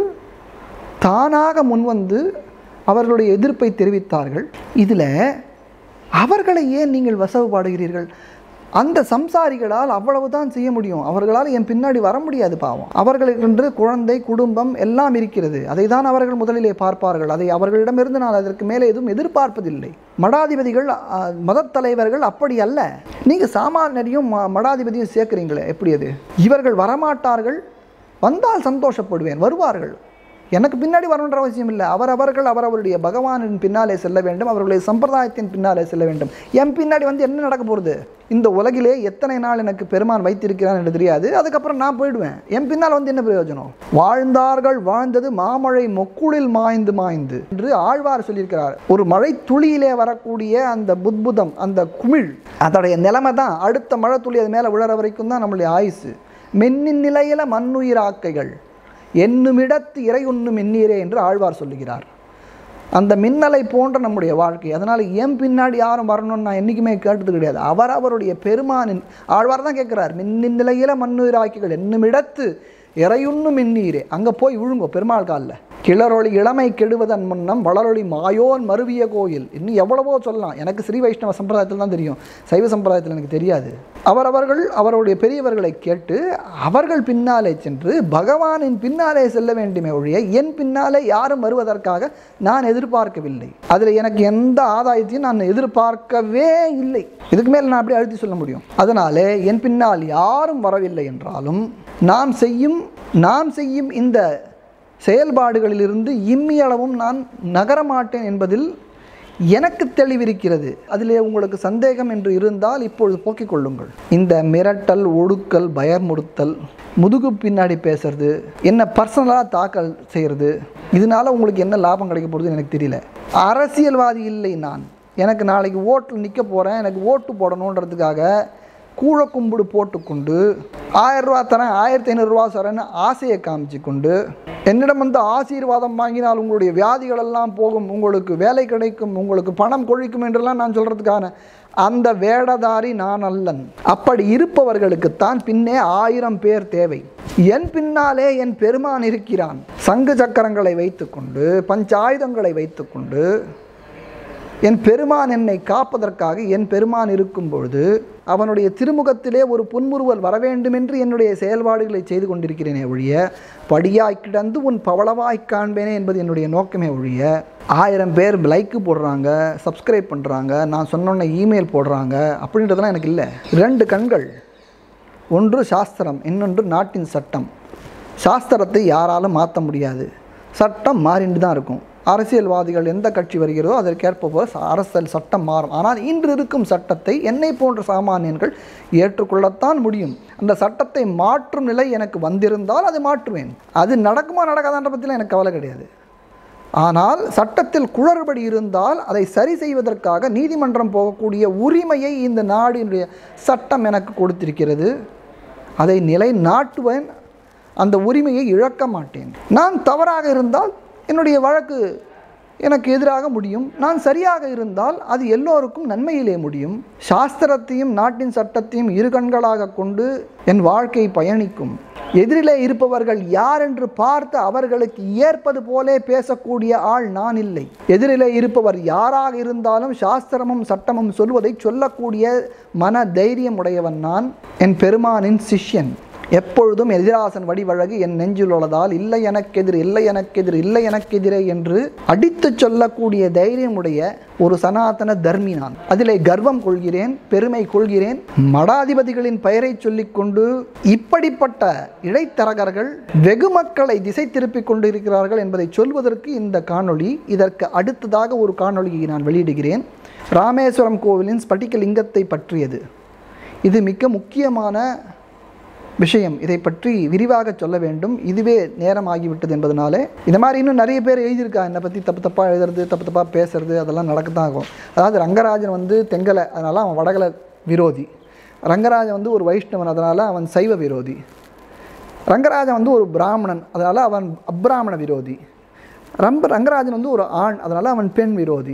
தானாக முன்வந்து அவர்களுடைய எதிர்ப்பை தெரிவித்தார்கள் இதில் அவர்களை ஏன் நீங்கள் வசவுபாடுகிறீர்கள் அந்த சம்சாரிகளால் அவ்வளவுதான் செய்ய முடியும் அவர்களால் என் பின்னாடி வர முடியாது பாவம் அவர்களுக்கென்று குழந்தை குடும்பம் எல்லாம் இருக்கிறது அதை தான் அவர்கள் முதலிலே பார்ப்பார்கள் அதை அவர்களிடமிருந்து நான் அதற்கு மேலே எதுவும் எதிர்பார்ப்பதில்லை மடாதிபதிகள் அஹ், மதத் தலைவர்கள் அப்படி அல்ல நீங்கள் சாமானியரையும் ம- மடாதிபதியும் சேர்க்குறீங்களே எப்படி அது இவர்கள் வரமாட்டார்கள் வந்தால் சந்தோஷப்படுவேன் வருவார்கள் எனக்கு பின்னாடி வரணுன்ற அவசியம் இல்லை அவரவர்கள் அவரவருடைய பகவானின் பின்னாலே செல்ல வேண்டும் அவர்களுடைய சம்பிரதாயத்தின் பின்னாலே செல்ல வேண்டும் என் பின்னாடி வந்து என்ன நடக்க போகிறது இந்த உலகிலே எத்தனை நாள் எனக்கு பெருமான் வைத்திருக்கிறான் என்று தெரியாது அதுக்கப்புறம் நான் போயிடுவேன் என் பின்னால் வந்து என்ன பிரயோஜனம் வாழ்ந்தார்கள் வாழ்ந்தது மாமழை மொக்குளில் மாய்ந்து மாய்ந்து என்று ஆழ்வார் சொல்லியிருக்கிறார் ஒரு மழை துளியிலே வரக்கூடிய அந்த புத்புதம் அந்த குமிழ் அதோடைய நிலைமை தான் அடுத்த மழை துளி அது மேலே விழற வரைக்கும் தான் நம்மளுடைய ஆயுசு மென்னின் நிலையில மண்ணுயிராக்கைகள் என்னுமிடத்து இறை உண்ணும் எண்ணீரே என்று ஆழ்வார் சொல்லுகிறார் அந்த மின்னலை போன்ற நம்முடைய வாழ்க்கை அதனால் என் பின்னாடி யாரும் வரணும்னு நான் என்றைக்குமே கேட்டது கிடையாது அவர் அவருடைய பெருமானின் ஆழ்வார் தான் கேட்குறார் மின்னின் நிலையில மண்ணுயிராக்கிகள் என்னுமிடத்து இறையுண்ணும் மின்னீரே அங்கே போய் விழுங்கோ பெருமாள் காலில் கிளரொளி இளமை கெடுவதன் முன்னம் வளரொளி மாயோன் மருவிய கோயில் இன்னும் எவ்வளவோ சொல்லலாம் எனக்கு ஸ்ரீ வைஷ்ணவ சம்பிரதாயத்தில் தான் தெரியும் சைவ சம்பிரதாயத்தில் எனக்கு தெரியாது அவரவர்கள் அவருடைய பெரியவர்களை கேட்டு அவர்கள் பின்னாலே சென்று பகவானின் பின்னாலே செல்ல வேண்டுமே ஒழிய என் பின்னாலே யாரும் வருவதற்காக நான் எதிர்பார்க்கவில்லை அதில் எனக்கு எந்த ஆதாயத்தையும் நான் எதிர்பார்க்கவே இல்லை இதுக்கு மேல் நான் அப்படியே அழுத்தி சொல்ல முடியும் அதனாலே என் பின்னால் யாரும் வரவில்லை என்றாலும் நாம் செய்யும் நாம் செய்யும் இந்த செயல்பாடுகளிலிருந்து இம்மியளவும் நான் நகரமாட்டேன் என்பதில் எனக்கு தெளிவிருக்கிறது அதிலே உங்களுக்கு சந்தேகம் என்று இருந்தால் இப்பொழுது போக்கிக் கொள்ளுங்கள் இந்த மிரட்டல் ஒடுக்கல் பயமுறுத்தல் முதுகு பின்னாடி பேசுறது என்ன பர்சனலாக தாக்கல் செய்கிறது இதனால உங்களுக்கு என்ன லாபம் கிடைக்க போகிறதுன்னு எனக்கு தெரியல அரசியல்வாதி இல்லை நான் எனக்கு நாளைக்கு ஓட்டில் நிற்க போகிறேன் எனக்கு ஓட்டு போடணுன்றதுக்காக கூழ கும்பிடு போட்டுக்கொண்டு ஆயிரம் ரூபா தரேன் ஆயிரத்தி ஐநூறுரூவா தரேன்னு ஆசையை காமிச்சு கொண்டு என்னிடம் வந்து ஆசீர்வாதம் வாங்கினால் உங்களுடைய வியாதிகள் எல்லாம் போகும் உங்களுக்கு வேலை கிடைக்கும் உங்களுக்கு பணம் கொழிக்கும் என்றெல்லாம் நான் சொல்கிறதுக்கான அந்த வேடதாரி நான் அல்லன் அப்படி இருப்பவர்களுக்குத்தான் பின்னே ஆயிரம் பேர் தேவை என் பின்னாலே என் பெருமான் இருக்கிறான் சங்கு சக்கரங்களை வைத்துக்கொண்டு பஞ்சாயுதங்களை வைத்துக்கொண்டு என் பெருமான் என்னை காப்பதற்காக என் பெருமான் இருக்கும் பொழுது அவனுடைய திருமுகத்திலே ஒரு புன்முறுவல் வர வேண்டும் என்று என்னுடைய செயல்பாடுகளை செய்து கொண்டிருக்கிறேனே ஒழிய படியாய் கிடந்து உன் பவளவாய் காண்பேனே என்பது என்னுடைய நோக்கமே ஒழிய ஆயிரம் பேர் லைக்கு போடுறாங்க சப்ஸ்கிரைப் பண்ணுறாங்க நான் சொன்னோன்னே இமெயில் போடுறாங்க அப்படின்றதெல்லாம் எனக்கு இல்லை ரெண்டு கண்கள் ஒன்று சாஸ்திரம் இன்னொன்று நாட்டின் சட்டம் சாஸ்திரத்தை யாராலும் மாற்ற முடியாது சட்டம் மாறிண்டு தான் இருக்கும் அரசியல்வாதிகள் எந்த கட்சி வருகிறதோ அதற்கேற்ப போல ச- அரசியல் சட்டம் மாறும் ஆனால் இன்று இருக்கும் சட்டத்தை என்னை போன்ற சாமானியன்கள் ஏற்றுக்கொள்ளத்தான் முடியும் அந்த சட்டத்தை மாற்றும் நிலை எனக்கு வந்திருந்தால் அதை மாற்றுவேன் அது நடக்குமா நடக்காதான்ற பற்றிலாம் எனக்கு கவலை கிடையாது ஆனால் சட்டத்தில் குளறுபடி இருந்தால் அதை சரி செய்வதற்காக நீதிமன்றம் போகக்கூடிய உரிமையை இந்த நாடினுடைய சட்டம் எனக்கு கொடுத்திருக்கிறது அதை நிலைநாட்டுவேன் அந்த உரிமையை இழக்க மாட்டேன் நான் தவறாக இருந்தால் என்னுடைய வழக்கு எனக்கு எதிராக முடியும் நான் சரியாக இருந்தால் அது எல்லோருக்கும் நன்மையிலே முடியும் சாஸ்திரத்தையும் நாட்டின் சட்டத்தையும் இரு கண்களாக கொண்டு என் வாழ்க்கை பயணிக்கும் எதிரிலே இருப்பவர்கள் யார் என்று பார்த்து அவர்களுக்கு ஏற்பது போலே பேசக்கூடிய ஆள் நான் இல்லை எதிரிலே இருப்பவர் யாராக இருந்தாலும் சாஸ்திரமும் சட்டமும் சொல்வதை சொல்லக்கூடிய மன தைரியம் உடையவன் நான் என் பெருமானின் சிஷ்யன் எப்பொழுதும் எதிராசன் வடிவழகு என் நெஞ்சில் உள்ளதால் இல்லை எனக்கெதிர் இல்லை எனக்கெதிர் இல்லை எனக்கெதிரே என்று அடித்துச் சொல்லக்கூடிய தைரியமுடைய ஒரு சனாதன தர்மி நான் அதிலே கர்வம் கொள்கிறேன் பெருமை கொள்கிறேன் மடாதிபதிகளின் பெயரை சொல்லிக்கொண்டு இப்படிப்பட்ட இடைத்தரகர்கள் வெகு மக்களை திசை திருப்பிக் கொண்டிருக்கிறார்கள் என்பதை சொல்வதற்கு இந்த காணொளி இதற்கு அடுத்ததாக ஒரு காணொளியை நான் வெளியிடுகிறேன் ராமேஸ்வரம் கோவிலின் ஸ்பட்டிக லிங்கத்தை பற்றியது இது மிக முக்கியமான விஷயம் இதை பற்றி விரிவாக சொல்ல வேண்டும் இதுவே நேரம் ஆகிவிட்டது என்பதனாலே இந்த மாதிரி இன்னும் நிறைய பேர் எழுதியிருக்கா என்னை பற்றி தப்பு தப்பாக எழுதுறது தப்பு தப்பாக பேசுறது அதெல்லாம் நடக்கத்தான் ஆகும் அதாவது ரங்கராஜன் வந்து தெங்கலை அதனால் அவன் வடகலை விரோதி ரங்கராஜன் வந்து ஒரு வைஷ்ணவன் அதனால் அவன் சைவ விரோதி ரங்கராஜன் வந்து ஒரு பிராமணன் அதனால் அவன் அப்ராமண விரோதி ரம்ப ரங்கராஜன் வந்து ஒரு ஆண் அதனால் அவன் பெண் விரோதி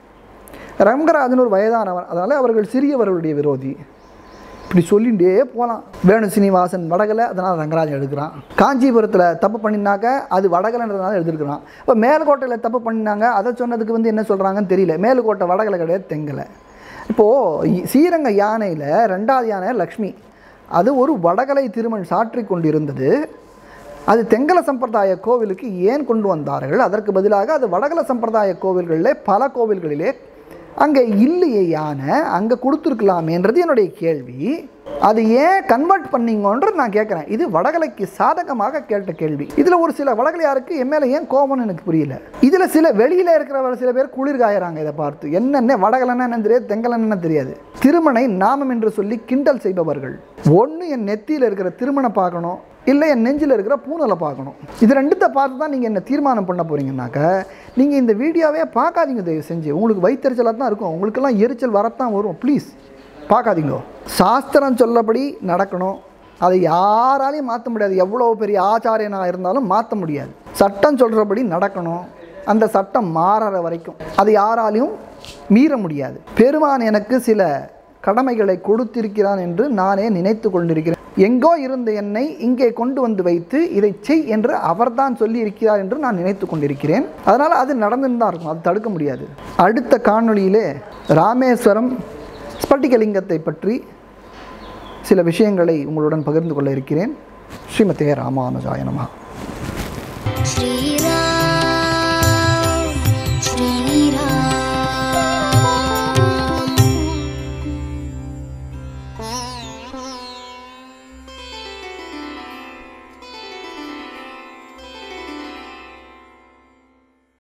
ரங்கராஜன் ஒரு வயதானவன் அதனால் அவர்கள் சிறியவர்களுடைய விரோதி இப்படி சொல்லிகிட்டே போகலாம் வேணு சீனிவாசன் வடகலை அதனால் ரங்கராஜன் எடுக்கிறான் காஞ்சிபுரத்தில் தப்பு பண்ணினாக்க அது வடகலைன்றதுனால எழுதிருக்கிறான் இப்போ மேல்கோட்டையில் தப்பு பண்ணினாங்க அதை சொன்னதுக்கு வந்து என்ன சொல்கிறாங்கன்னு தெரியல மேல்கோட்டை வடகலை கிடையாது தெங்கலை இப்போது ஸ்ரீரங்க யானையில் ரெண்டாவது யானை லக்ஷ்மி அது ஒரு வடகலை திருமண் சாற்றி கொண்டிருந்தது அது தெங்கல சம்பிரதாய கோவிலுக்கு ஏன் கொண்டு வந்தார்கள் அதற்கு பதிலாக அது வடகல சம்பிரதாய கோவில்களிலே பல கோவில்களிலே அங்கே இல்லையே யானை அங்கே கொடுத்துருக்கலாமேன்றது என்னுடைய கேள்வி அது ஏன் கன்வெர்ட் பண்ணீங்கன்றது நான் கேட்குறேன் இது வடகலைக்கு சாதகமாக கேட்ட கேள்வி இதில் ஒரு சில வடகலையாருக்கு என் மேலே ஏன் கோபம்னு எனக்கு புரியல இதில் சில வெளியில் இருக்கிறவர் சில பேர் குளிர் காயறாங்க இதை பார்த்து என்னென்ன வடகலன்னா என்ன தெரியாது தெங்கலன்னு தெரியாது திருமணை நாமம் என்று சொல்லி கிண்டல் செய்பவர்கள் ஒன்று என் நெத்தியில் இருக்கிற திருமணம் பார்க்கணும் இல்லை என் நெஞ்சில் இருக்கிற பூனலை பார்க்கணும் இது ரெண்டுத்தை பார்த்து தான் நீங்கள் என்ன தீர்மானம் பண்ண போகிறீங்கன்னாக்க நீங்கள் இந்த வீடியோவே பார்க்காதீங்க தயவு செஞ்சு உங்களுக்கு வயிற்றுச்சலாக தான் இருக்கும் உங்களுக்கெல்லாம் எரிச்சல் வரத்தான் வரும் ப்ளீஸ் பார்க்காதீங்க சாஸ்திரம் சொல்லபடி நடக்கணும் அதை யாராலையும் மாற்ற முடியாது எவ்வளோ பெரிய ஆச்சாரியனாக இருந்தாலும் மாற்ற முடியாது சட்டம் சொல்கிறபடி நடக்கணும் அந்த சட்டம் மாறுற வரைக்கும் அது யாராலையும் மீற முடியாது பெருமான் எனக்கு சில கடமைகளை கொடுத்திருக்கிறான் என்று நானே நினைத்து கொண்டிருக்கிறேன் எங்கோ இருந்த என்னை இங்கே கொண்டு வந்து வைத்து இதை செய் என்று அவர்தான் சொல்லி இருக்கிறார் என்று நான் நினைத்து கொண்டிருக்கிறேன் அதனால் அது நடந்துன்னு தான் இருக்கும் அது தடுக்க முடியாது அடுத்த காணொளியிலே ராமேஸ்வரம் ஸ்பட்டிகலிங்கத்தை பற்றி சில விஷயங்களை உங்களுடன் பகிர்ந்து கொள்ள இருக்கிறேன் ஸ்ரீமதே ராமானுஜாய நமஹா श्रीराम